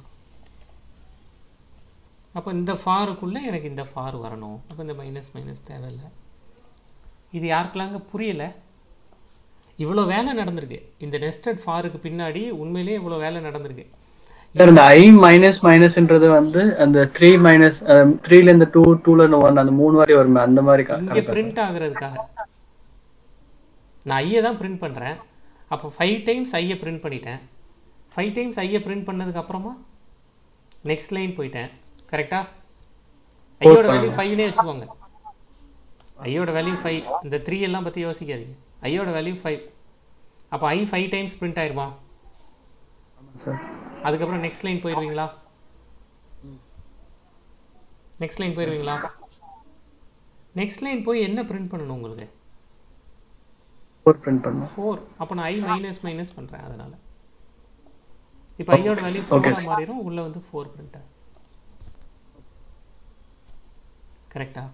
அப்போ இந்த ஃபாருக்குள்ளே எனக்கு இந்த ஃபார் வரணும் அப்போ இந்த மைனஸ் மைனஸ் தேவையில்லை இது யாருக்கெல்லாங்க புரியலை இவ்வளோ வேலை நடந்திருக்கு இந்த நெஸ்டட் ஃபாருக்கு பின்னாடி உண்மையிலேயே இவ்வளோ வேலை நடந்திருக்கு சார் இந்த ஐ மைனஸ் மைனஸ்ன்றது வந்து அந்த த்ரீ மைனஸ் த்ரீல இருந்து டூ டூல இருந்து ஒன் அந்த மூணு வாட்டி வருமே அந்த மாதிரி கா- இங்கே கணக்கா சார்? பிரிண்ட் ஆகுறதுக்காக நான் ஐயை தான் பிரிண்ட் பண்ணுறேன் அப்போ ஃபைவ் டைம்ஸ் ஐயை பிரிண்ட் பண்ணிட்டேன் ஃபைவ் டைம்ஸ் ஐயை பிரிண்ட் பண்ணதுக்கு அப்புறமா நெக்ஸ்ட் லைன் போயிட்டேன் கரெக்டா ஐயோட வேல்யூ ஃபைவ்னே வச்சுக்கோங்க ஐயோட வேல்யூ ஃபைவ் இந்த த்ரீ எல்லாம் பற்றி யோசிக்காதீங்க ஐயோட வேல்யூ ஃபைவ் அப்போ ஐ ஃபைவ் டைம்ஸ் பிரிண்ட் ஆயிருமா சார் அதுக்கப்புறம் நெக்ஸ்ட் லைன் போயிடுவீங்களா நெக்ஸ்ட் லைன் போயிடுவீங்களா நெக்ஸ்ட் லைன் போய் என்ன பிரிண்ட் பண்ணணும் உங்களுக்கு ஃபோர் பிரிண்ட் பண்ணோம் ஃபோர் அப்போ நான் ஐ மைனஸ் மைனஸ் பண்ணுறேன் அதனால் இப்போ ஐயோட வேல்யூ Okay. ஃபோராக மாறிடும் உள்ளே வந்து ஃபோர் பிரிண்ட் ஆகும் கரெக்டா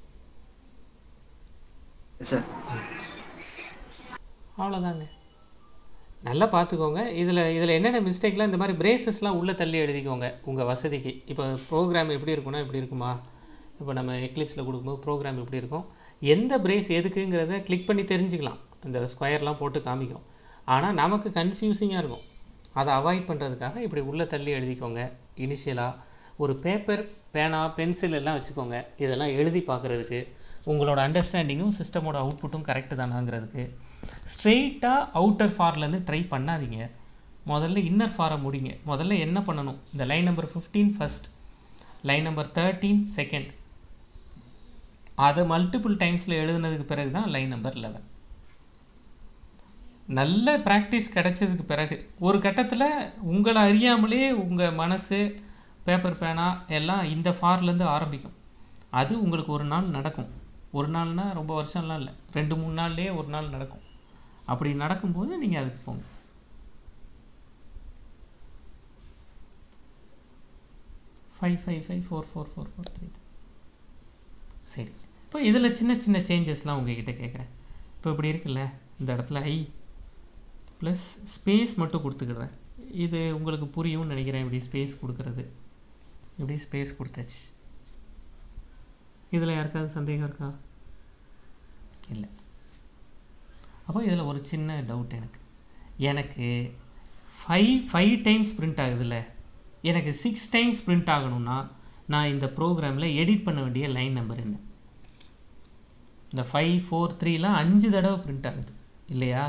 சார் அவ்வளோதாங்க நல்லா பார்த்துக்கோங்க இதில் இதில் என்னென்ன மிஸ்டேக்லாம் இந்த மாதிரி பிரேசஸ்லாம் உள்ளே தள்ளி எழுதிக்கோங்க உங்கள் வசதிக்கு இப்போ ப்ரோக்ராம் எப்படி இருக்கும்னா இப்படி இருக்குமா இப்போ நம்ம எக்லிப்ஸில் கொடுக்கும்போது ப்ரோக்ராம் எப்படி இருக்கும் எந்த பிரேஸ் எதுக்குங்கிறத கிளிக் பண்ணி தெரிஞ்சுக்கலாம் இந்த ஸ்கொயர்லாம் போட்டு காமிக்கும் ஆனால் நமக்கு கன்ஃபியூசிங்காக இருக்கும் அதை அவாய்ட் பண்ணுறதுக்காக இப்படி உள்ளே தள்ளி எழுதிக்கோங்க இனிஷியலாக ஒரு பேப்பர் பேனா பென்சில் எல்லாம் வச்சுக்கோங்க இதெல்லாம் எழுதி பார்க்குறதுக்கு உங்களோட அண்டர்ஸ்டாண்டிங்கும் சிஸ்டமோட அவுட்புட்டும் கரெக்டு தானாங்கிறதுக்கு ஸ்ட்ரெயிட்டாக அவுட்டர் ஃபார்லேருந்து ட்ரை பண்ணாதீங்க முதல்ல இன்னர் ஃபாரை முடிங்க முதல்ல என்ன பண்ணணும் இந்த line number fifteen first line number thirteen second அதை மல்டிபிள் டைம்ஸில் எழுதுனதுக்கு பிறகு தான் லைன் நம்பர் லெவன் நல்ல ப்ராக்டிஸ் கிடைச்சதுக்கு பிறகு ஒரு கட்டத்தில் உங்களை அறியாமலே உங்கள் மனசு பேப்பர் பேனா எல்லாம் இந்த ஃபார்லேருந்து ஆரம்பிக்கும் அது உங்களுக்கு ஒரு நாள் நடக்கும் ஒரு நாள்னா ரொம்ப வருஷம்லாம் இல்லை ரெண்டு மூணு நாள்லேயே ஒரு நாள் நடக்கும் அப்படி நடக்கும்போது நீங்கள் அதுக்கு போங்க five five five four four four four three சரி இப்போ இதில் சின்ன சின்ன சேஞ்சஸ்லாம் உங்ககிட்ட கேட்குறேன் இப்போ இப்படி இருக்குல்ல இந்த இடத்துல ஐ ப்ளஸ் ஸ்பேஸ் மட்டும் கொடுத்துக்கிடுறேன் இது உங்களுக்கு புரியும்னு நினைக்கிறேன் இப்படி ஸ்பேஸ் கொடுக்கறது இப்படி ஸ்பேஸ் கொடுத்தாச்சு இதில் யாருக்காவது சந்தேகம் இருக்கா இல்லை அப்போ இதில் ஒரு சின்ன டவுட் எனக்கு எனக்கு ஃபைவ் ஃபைவ் டைம்ஸ் பிரிண்ட் ஆகுதுல்ல எனக்கு சிக்ஸ் டைம்ஸ் பிரிண்ட் ஆகணும்னா நான் இந்த ப்ரோக்ராமில் எடிட் பண்ண வேண்டிய லைன் நம்பர் என்ன இந்த ஃபைவ் ஃபோர் த்ரீலாம் அஞ்சு தடவை பிரிண்ட் ஆகுது இல்லையா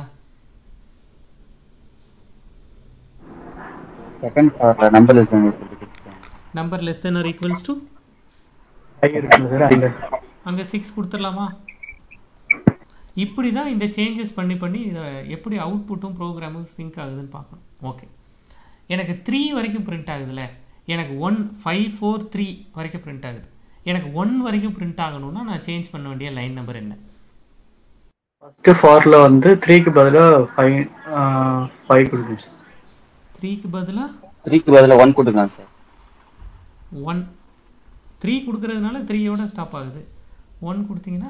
Second for uh, number less than or equal to 6. Number less than or equals to five இருக்குல்ல சார் அந்த அங்கே சிக்ஸ் கொடுத்துடலாமா இப்படி தான் இந்த சேஞ்சஸ் பண்ணி பண்ணி இதை எப்படி அவுட்புட்டும் ப்ரோக்ராமும் சிங்க் ஆகுதுன்னு பார்க்கணும் ஓகே எனக்கு த்ரீ வரைக்கும் பிரிண்ட் ஆகுதுல்ல எனக்கு ஒன் ஃபைவ் ஃபோர் த்ரீ வரைக்கும் பிரிண்ட் ஆகுது எனக்கு ஒன் வரைக்கும் பிரிண்ட் ஆகணும்னா நான் சேஞ்ச் பண்ண வேண்டிய லைன் நம்பர் என்ன ஃபஸ்ட்டு ஃபாரில் வந்து த்ரீக்கு பதிலாக ஃபைவ் ஃபைவ் கொடுக்கும் சார் த்ரீக்கு பதிலாக த்ரீக்கு பதிலா ஒன் கொடுக்கலாம் சார் ஒன் த்ரீ கொடுக்கறதுனால த்ரீயோட ஸ்டாப் ஆகுது ஒன் கொடுத்தீங்கன்னா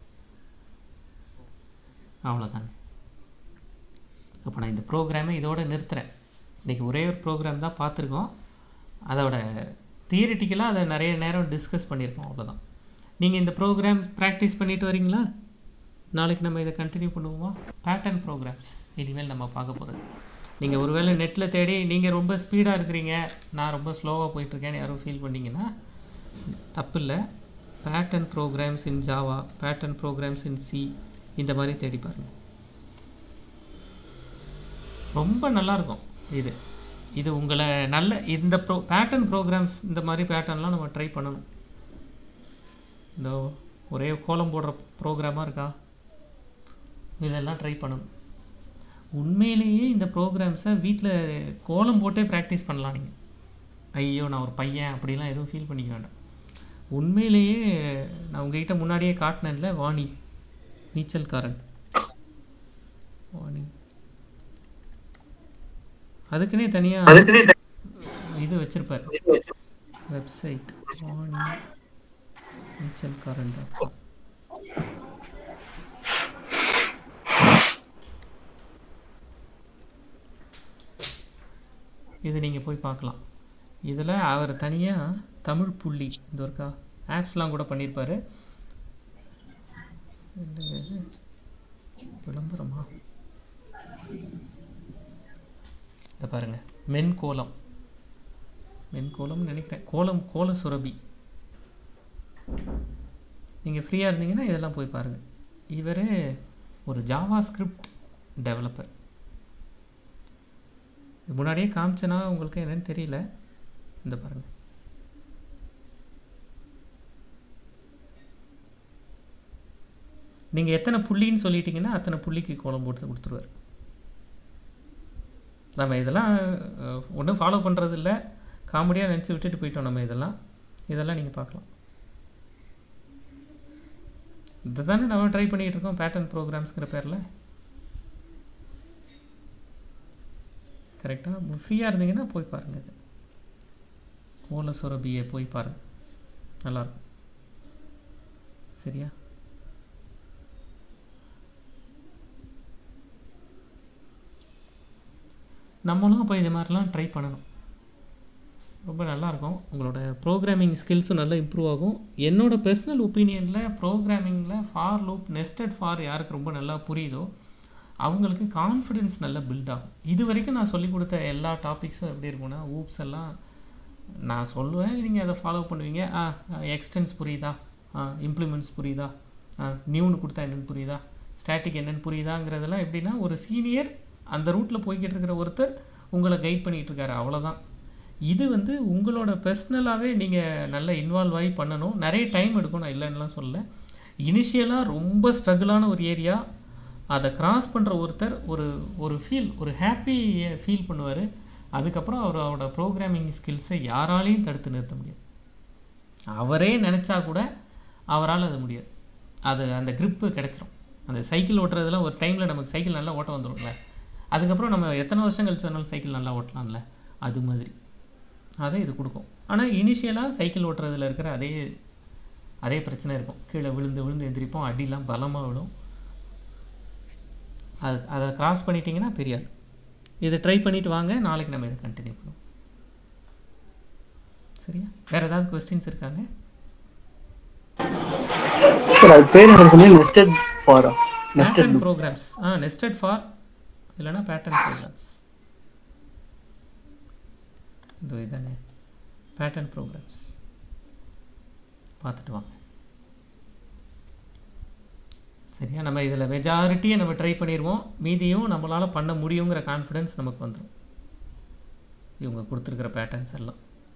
அவ்வளோதாங்க அப்போ நான் இந்த ப்ரோக்ராமை இதோட நிறுத்துகிறேன் இன்றைக்கி ஒரே ஒரு ப்ரோக்ராம் தான் பார்த்துருக்கோம் அதோட தியரிட்டிக்கலாக அதை நிறைய நேரம் டிஸ்கஸ் பண்ணியிருக்கோம் அவ்வளோதான் நீங்கள் இந்த ப்ரோக்ராம் ப்ராக்டிஸ் பண்ணிட்டு வரீங்களா நாளைக்கு நம்ம இதை கண்டினியூ பண்ணுவோமா பேட்டர்ன் ப்ரோக்ராம்ஸ் இனிமேல் நம்ம பார்க்க போகிறது நீங்கள் ஒருவேளை நெட்டில் தேடி நீங்கள் ரொம்ப ஸ்பீடாக இருக்கிறீங்க நான் ரொம்ப ஸ்லோவாக போயிட்டுருக்கேன்னு யாரும் ஃபீல் பண்ணீங்கன்னா தப்பு இல்லை pattern programs in Java pattern programs in C இந்த மாதிரி தேடி பாருங்கள் ரொம்ப நல்லா இருக்கும் இது இது உங்களை நல்ல இந்த ப்ரோ பேட்டர்ன் ப்ரோக்ராம்ஸ் இந்த மாதிரி பேட்டர்ன்லாம் நம்ம ட்ரை பண்ணணும் இந்த ஒரே கோலம் போடுற ப்ரோக்ராமாக இருக்கா இதெல்லாம் ட்ரை பண்ணணும் உண்மையிலேயே இந்த ப்ரோக்ராம்ஸை வீட்டில் கோலம் போட்டே ப்ராக்டிஸ் பண்ணலாம் நீங்கள் ஐயோ நான் ஒரு பையன் அப்படிலாம் எதுவும் ஃபீல் பண்ணிக்க வேண்டாம் உண்மையிலேயே நான் உங்ககிட்ட முன்னாடியே காட்டினேன்ல வாணி நீச்சல்காரன் வாணி அதுக்குன்னே தனியாக இது வச்சிருப்பார் website Vani Neechalkaran dot com இது நீங்கள் போய் பார்க்கலாம் இதில் அவர் தனியாக தமிழ் புள்ளி இந்த ஒருக்கா ஆப்ஸ்லாம் கூட பண்ணியிருப்பாரு என்னங்க இது? விளம்பரமா இதை பாருங்க மென் கோலம் மென் கோலம்னு நினைக்கிறேன் கோலம் கோல சுரபி நீங்கள் ஃப்ரீயாக இருந்தீங்கன்னா இதெல்லாம் போய் பாருங்கள் இவர் ஒரு ஜாவா ஸ்கிரிப்ட் டெவலப்பர் இது முன்னாடியே காமிச்சனா உங்களுக்கு என்னன்னு தெரியல இந்த பாருங்க நீங்கள் எத்தனை புள்ளின்னு சொல்லிட்டீங்கன்னா அத்தனை புள்ளிக்கு கோலம் போட்டு கொடுத்துருவார் நம்ம இதெல்லாம் ஒன்றும் ஃபாலோ பண்ணுறது இல்லை காமெடியாக நினச்சி விட்டுட்டு போயிட்டோம் நம்ம இதெல்லாம் இதெல்லாம் நீங்கள் பார்க்கலாம் இதை தானே நம்ம ட்ரை பண்ணிகிட்டு இருக்கோம் பேட்டர்ன் ப்ரோக்ராம்ஸ்ங்கிற பேரில் கரெக்டாக ஃப்ரீயாக இருந்தீங்கன்னா போய் பாருங்கள் இது கோல சுரபியை போய் பாருங்கள் நல்லாயிருக்கும் சரியா நம்மளும் அப்போ இது மாதிரிலாம் ட்ரை பண்ணணும் ரொம்ப நல்லாயிருக்கும் உங்களோட ப்ரோக்ராமிங் ஸ்கில்ஸும் நல்லா இம்ப்ரூவ் ஆகும் என்னோட பர்சனல் ஒப்பீனியனில் ப்ரோக்ராமிங்கில் ஃபார் லூப் நெஸ்டட் ஃபார் யாருக்கு ரொம்ப நல்லா புரியுதோ அவங்களுக்கு கான்ஃபிடென்ஸ் நல்லா பில்ட் ஆகும் இது வரைக்கும் நான் சொல்லிக் கொடுத்த எல்லா டாபிக்ஸும் எப்படி இருக்கும்னா ஊப்ஸ் எல்லாம் நான் சொல்லுவேன் நீங்கள் அதை ஃபாலோ பண்ணுவீங்க ஆ எக்ஸ்டென்ஸ் புரியுதா ஆ இம்ப்ளிமெண்ட்ஸ் புரியுதா ஆ நியூன்னு கொடுத்தா என்னென்னு புரியுதா ஸ்டாட்டிக் என்னென்னு புரியுதாங்கிறதெல்லாம் எப்படின்னா ஒரு சீனியர் அந்த ரூட்டில் போய்கிட்டு இருக்கிற ஒருத்தர் உங்களை கைட் பண்ணிகிட்டு இருக்காரு அவ்வளோதான் இது வந்து உங்களோட பர்சனலாகவே நீங்கள் நல்லா இன்வால்வ் ஆகி பண்ணணும் நிறைய டைம் எடுக்கும் நான் இல்லைன்னுலாம் சொல்லல இனிஷியலாக ரொம்ப ஸ்ட்ரகிளான ஒரு ஏரியா அதை கிராஸ் பண்ணுற ஒருத்தர் ஒரு ஒரு ஃபீல் ஒரு ஹாப்பி ஃபீல் பண்ணுவார் அதுக்கப்புறம் அவர் அவரோட ப்ரோக்ராமிங் ஸ்கில்ஸை யாராலையும் தடுத்து நிறுத்த முடியாது அவரே நினச்சா கூட அவரால் அது முடியாது அது அந்த grip கிடைச்சிரும் அந்த சைக்கிள் ஓட்டுறதுலாம் ஒரு டைமில் நமக்கு சைக்கிள் நல்லா ஓட்ட வந்துடும்ல அதுக்கப்புறம் நம்ம எத்தனை வருஷம் கழிச்சு வேணாலும் சைக்கிள் நல்லா ஓட்டலாம்ல அது மாதிரி அதை இது கொடுக்கும் ஆனால் இனிஷியலாக சைக்கிள் ஓட்டுறதுல இருக்கிற அதே அதே பிரச்சனை இருக்கும் கீழே விழுந்து விழுந்து எந்திரிப்போம் அடிலாம் பலமாக விழும் அது அதை கிராஸ் பண்ணிட்டீங்கன்னா பெரிய ஆள் இதை ட்ரை பண்ணிட்டு வாங்க நாளைக்கு நம்ம இதை கண்டினியூ பண்ணுவோம் சரியா வேறு ஏதாவது கொஸ்டின்ஸ் இருக்காங்க சார் அது பேர் என்ன சொன்னீங்க நெஸ்டட் ஃபாரா நெஸ்டட் பேட்டர்ன் ப்ரோக்ராம்ஸ் ஆ நெஸ்டட் ஃபார் இல்லைன்னா பேட்டர்ன் ப்ரோக்ராம்ஸ் இந்த இதானே பேட்டர்ன் ப்ரோக்ராம்ஸ் பார்த்துட்டு வாங்க சரியா நம்ம இதில் மெஜாரிட்டியை நம்ம ட்ரை பண்ணிடுவோம் மீதியும் நம்மளால் பண்ண முடியுங்கிற கான்ஃபிடன்ஸ் நமக்கு வந்துடும் இவங்க கொடுத்துருக்கிற பேட்டர்ன்ஸ் எல்லாம்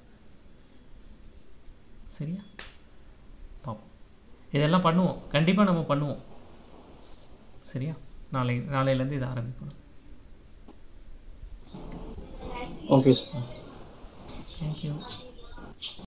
சரியா பார்ப்போம் இதெல்லாம் பண்ணுவோம் கண்டிப்பாக நம்ம பண்ணுவோம் சரியா நாளை நாளையிலேருந்து இதை ஆரம்பிக்கணும் ஓகே சார் தேங்க்யூ